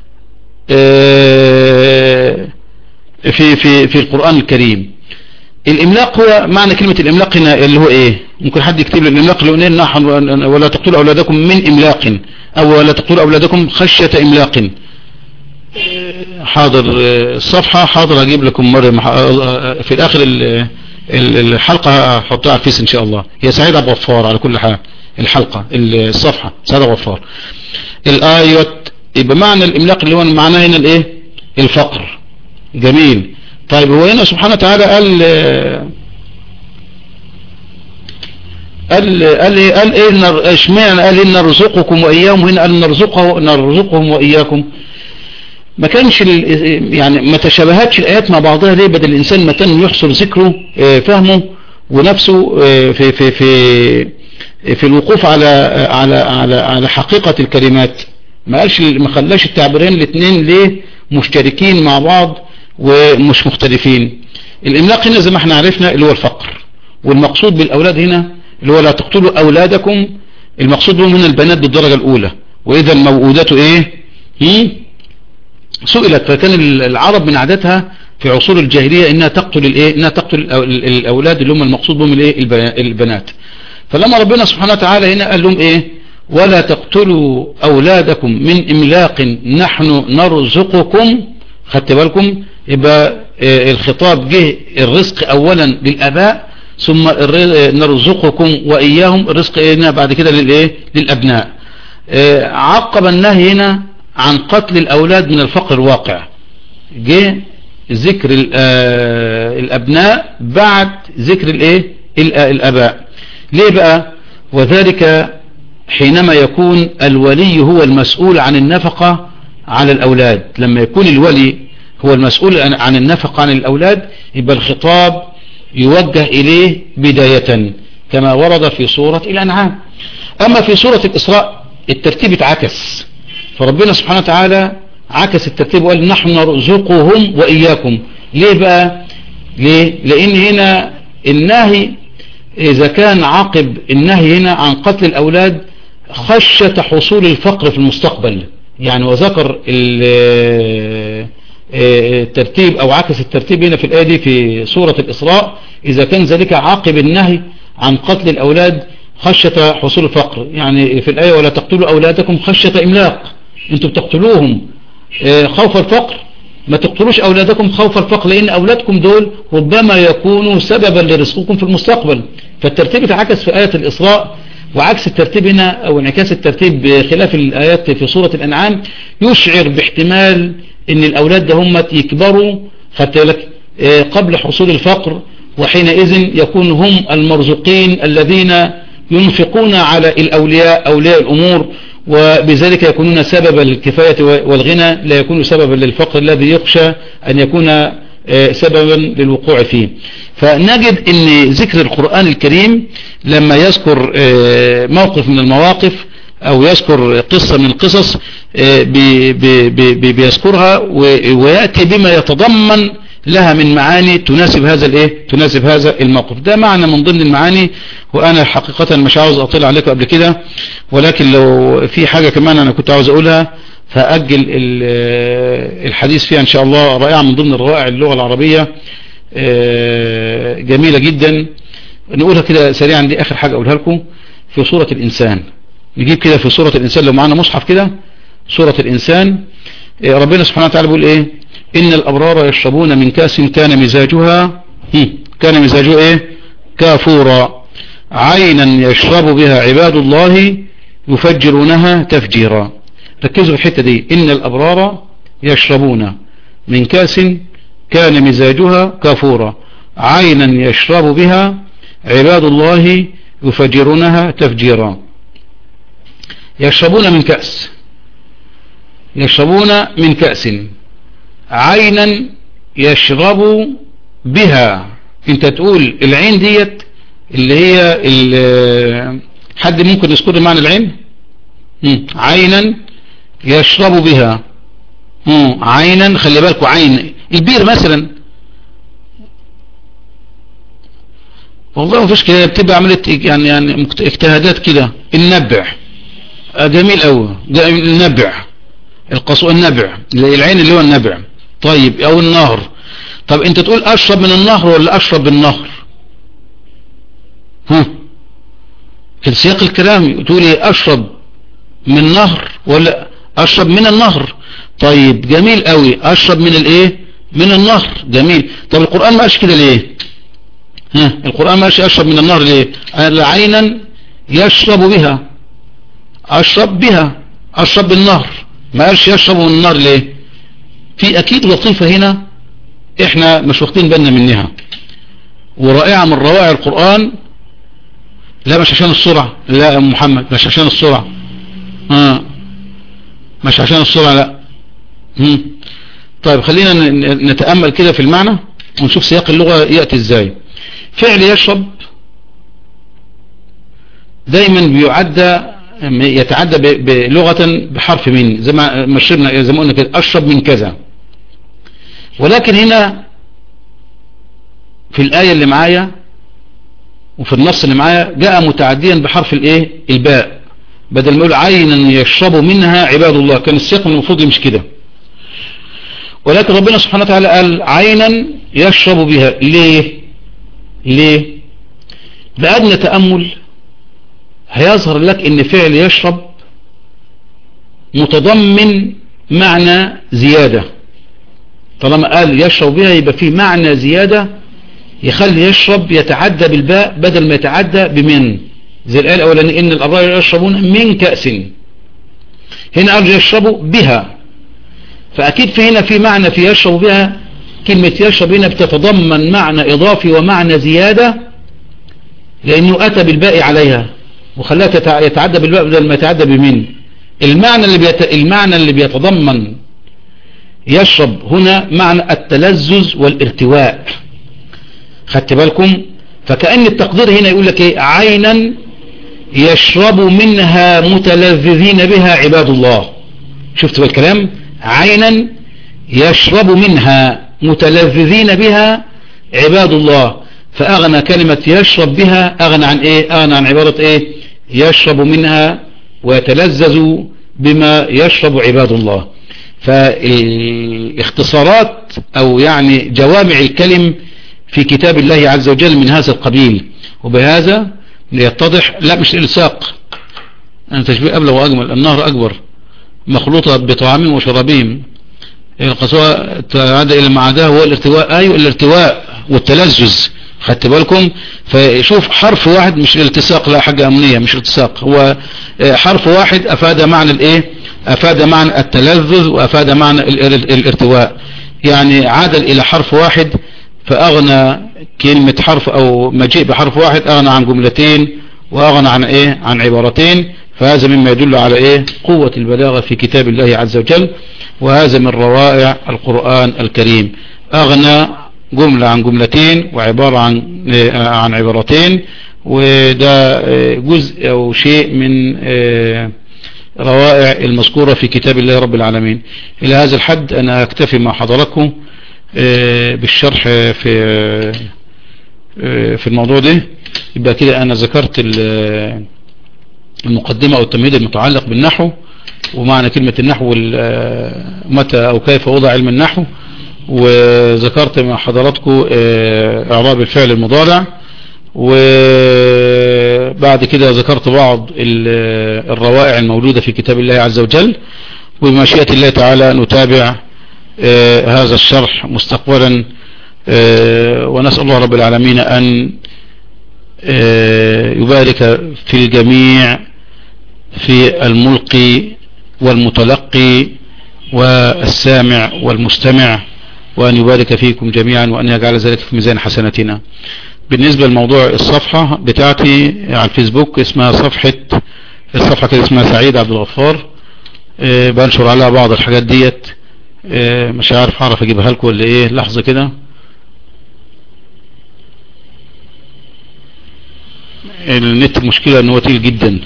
في في في القرآن الكريم الإملاق هو معنى كلمة الإملاق هنا اللي هو إيه ممكن حد يكتب لي الإملاق اللي قلنا نحن ولا تقتلوا أولادكم من إملاق أو ولا تقتلوا أولادكم خشية إملاق حاضر الصفحة حاضر أجيب لكم مرة في الآخر الحلقة هحطها على الفيس إن شاء الله هي سعيد أبو غفار على كل حال الحلقة الصفحة سعيد أبو غفار الآية يبقى معنى الإملاق اللي هو معناه هنا الإيه الفقر جميل طيب هو هنا سبحانه وتعالى قال قال قال ايه قال ايه اشمعنى قال ان نرزقكم واياهم هنا قال نرزقه نرزقهم واياكم ما كانش يعني ما تشابهتش الايات مع بعضها ليه بدل الانسان ما كان يحصر ذكره فهمه ونفسه في في في في الوقوف على على على على حقيقة الكلمات ما قالش ما خلاش التعبيرين الاثنين ليه مشتركين مع بعض ومش مختلفين الاملاق هنا زي ما احنا عرفنا اللي هو الفقر والمقصود بالاولاد هنا اللي هو لا تقتلوا اولادكم المقصود بهم هنا البنات بالدرجة الاولى واذا الموؤودات ايه هي سئلت فكان العرب من عادتها في عصور الجاهلية انها تقتل الايه انها تقتل الاولاد اللي هم المقصود بهم الايه البنات فلما ربنا سبحانه وتعالى هنا قال لهم ايه ولا تقتلوا اولادكم من املاق نحن نرزقكم خدت بالكم يبقى الخطاب جه الرزق اولا للاباء ثم نرزقكم واياهم الرزق هنا بعد كده للايه للابناء عقب النهي هنا عن قتل الاولاد من الفقر الواقع جه ذكر الابناء بعد ذكر الايه الاباء ليه بقى وذلك حينما يكون الولي هو المسؤول عن النفقة على الأولاد لما يكون الولي هو المسؤول عن النفقة عن الأولاد يبقى الخطاب يوجه إليه بداية كما ورد في سورة الأنعام أما في سورة الإسراء الترتيب اتعكس فربنا سبحانه وتعالى عكس الترتيب وقال نحن نرزقهم وإياكم ليه بقى ليه لأن هنا النهي إذا كان عقب النهي هنا عن قتل الأولاد خشية حصول الفقر في المستقبل يعني وذكر الترتيب أو عكس الترتيب هنا في الآية دي في سورة الإسراء إذا كان ذلك عقب النهي عن قتل الأولاد خشية حصول الفقر يعني في الآية ولا تقتلوا أولادكم خشية إملاق أنتم بتقتلوهم خوف الفقر ما تقتلوش أولادكم خوف الفقر لأن أولادكم دول ربما يكونوا سببا لرزقكم في المستقبل فالترتيب اتعكس في آية الإسراء وعكس الترتيب هنا أو انعكاس الترتيب بخلاف الآيات في سورة الأنعام يشعر باحتمال أن الأولاد ده هم يكبروا خدت لك قبل حصول الفقر وحينئذ يكون هم المرزقين الذين ينفقون على الأولياء أولياء الأمور وبذلك يكونون سببا للكفاية والغنى لا يكون سببا للفقر الذي يخشى أن يكون سببا للوقوع فيه فنجد ان ذكر القرآن الكريم لما يذكر موقف من المواقف او يذكر قصة من القصص بيذكرها ويأتي بما يتضمن لها من معاني تناسب هذا الايه تناسب هذا الموقف ده معنى من ضمن المعاني وانا حقيقة مش عاوز اطلع عليكم قبل كده ولكن لو في حاجة كمان انا كنت عاوز اقولها فاجل الحديث فيها ان شاء الله رائعة من ضمن روائع اللغة العربية جميلة جدا نقولها كده سريعا دي اخر حاجة اقولها لكم في سورة الانسان نجيب كده في سورة الانسان لو معانا مصحف كده سورة الانسان ربنا سبحانه وتعالى بيقول ايه إن الأبرار يشربون من كاس كان مزاجها كان مزاجها إيه كافورا عينا يشرب بها عباد الله يفجرونها تفجيرا ركزوا في الحتة دي إن الأبرار يشربون من كاس كان مزاجها كافورا عينا يشرب بها عباد الله يفجرونها تفجيرا يشربون من كأس يشربون من كأس عينا يشرب بها انت تقول العين ديت اللي هي اللي حد ممكن يذكر معنى العين عينا يشرب بها عينا خلي بالكوا عين البير مثلا والله مفيش كده بتبقى عملت يعني يعني اجتهادات كده النبع جميل قوي النبع القصو النبع العين اللي هو النبع طيب او النهر طب انت تقول اشرب من النهر ولا اشرب بالنهر ها في سياق الكلام تقول ايه اشرب من نهر ولا اشرب من النهر طيب جميل قوي اشرب من الايه من النهر جميل طب القرآن ما قالش كده ليه ها القرآن ما قالش اشرب من النهر ليه عينا يشرب بها اشرب بها اشرب بالنهر ما قالش يشرب من النار ليه في اكيد لطيفة هنا احنا مش واخدين بالنا منها ورائعة من روائع القرآن لا مش عشان السرعة لا يا محمد مش عشان السرعة ها مش عشان السرعة لا هم. طيب خلينا نتأمل كده في المعنى ونشوف سياق اللغة يأتي ازاي فعل يشرب دايما بيعدى يتعدى بلغة بحرف من زي ما مشربنا زي ما قلنا كده اشرب من كذا ولكن هنا في الآية اللي معايا وفي النص اللي معايا جاء متعديا بحرف الايه الباء بدل ما يقول عينا يشرب منها عباد الله كان السياق من المفروض مش كده ولكن ربنا سبحانه وتعالى قال عينا يشرب بها ليه ليه بأدنى تأمل هيظهر لك ان فعل يشرب متضمن معنى زيادة طالما قال يشرب بها يبقى فيه معنى زيادة يخلي يشرب يتعدى بالباء بدل ما يتعدى بمن زي الآية الأولانية إن الأبرار يشربون من كأس هنا قال يشربوا بها فأكيد في هنا في معنى في يشرب بها كلمة يشرب هنا بتتضمن معنى إضافي ومعنى زيادة لأنه أتى بالباء عليها وخلاها يتعدى بالباء بدل ما يتعدى بمن المعنى اللي بيت... المعنى اللي بيتضمن يشرب هنا معنى التلذذ والارتواء خدت بالكم فكأن التقدير هنا يقول لك ايه عينا يشرب منها متلذذين بها عباد الله شفت بالكلام عينا يشرب منها متلذذين بها عباد الله فأغنى كلمة يشرب بها أغنى عن إيه أغنى عن عبارة إيه يشرب منها ويتلذذ بما يشرب عباد الله فالاختصارات أو يعني جوامع الكلم في كتاب الله عز وجل من هذا القبيل وبهذا ليتضح لا مش الإلساق أنا تشبيه أبلغ وأجمل النهر أكبر مخلوطة بطعامهم وشرابهم القصوى تعاد إلى معاداه هو الارتواء أيوة الارتواء والتلذذ خدت بالكم فشوف حرف واحد مش الالتصاق لا حاجة أمنية مش التصاق هو حرف واحد أفاد معنى الإيه أفاد معنى التلذذ وأفاد معنى الارتواء يعني عادل إلى حرف واحد فأغنى كلمة حرف أو مجيء بحرف واحد أغنى عن جملتين وأغنى عن إيه عن عبارتين فهذا مما يدل على إيه قوة البلاغة في كتاب الله عز وجل وهذا من روائع القرآن الكريم أغنى جملة عن جملتين وعبارة عن عن عبارتين وده جزء أو شيء من روائع المذكورة في كتاب الله رب العالمين إلى هذا الحد أنا أكتفي مع حضراتكم بالشرح في في الموضوع ده يبقى كده أنا ذكرت المقدمة أو التمهيد المتعلق بالنحو ومعنى كلمة النحو متى أو كيف وضع علم النحو وذكرت مع حضراتكم اعراب الفعل المضارع وبعد كده ذكرت بعض الروائع الموجودة في كتاب الله عز وجل وبمشيئة الله تعالى نتابع هذا الشرح مستقبلا ونسأل الله رب العالمين أن يبارك في الجميع في الملقي والمتلقي والسامع والمستمع وأن يبارك فيكم جميعا وأن يجعل ذلك في ميزان حسناتنا بالنسبة لموضوع الصفحة بتاعتي على الفيسبوك اسمها صفحة الصفحة كده اسمها سعيد عبد الغفار اه بنشر عليها بعض الحاجات ديت اه مش عارف هعرف اجيبها لكم ولا ايه لحظة كده النت مشكلة ان هو تقيل جدا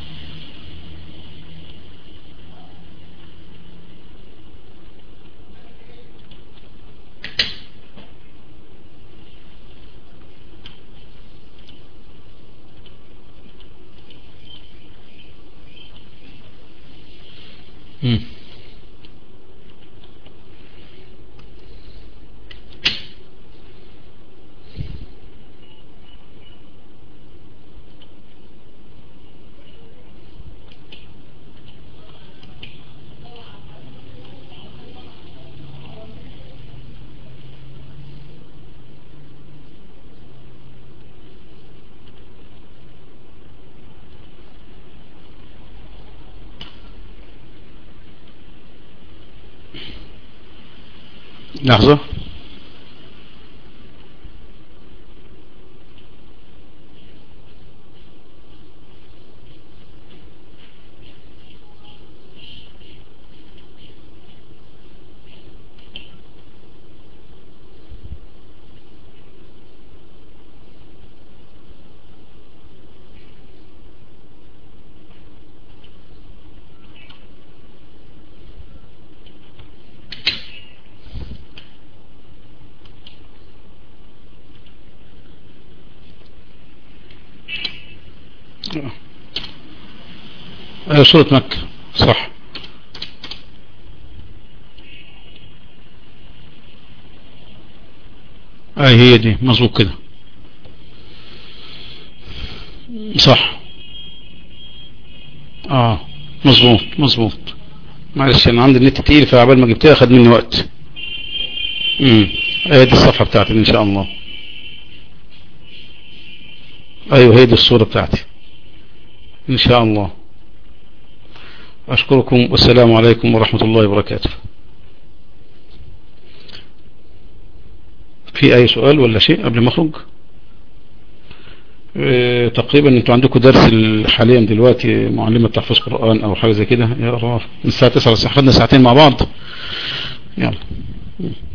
مم. لحظة آه، سورة مكة صح اي هي دي مظبوط كده صح اه مظبوط مظبوط معلش انا عندي النت تقيل فعبال ما جبتها خد مني وقت امم هي دي الصفحة بتاعتي ان شاء الله ايوه هي دي الصورة بتاعتي ان شاء الله أشكركم والسلام عليكم ورحمة الله وبركاته في أي سؤال ولا شيء قبل ما أخرج اه تقريبا انتوا عندكم درس حاليا دلوقتي معلمة تحفظ قرآن أو حاجة زي كده يا الله من الساعة 9 خدنا ساعتين مع بعض يلا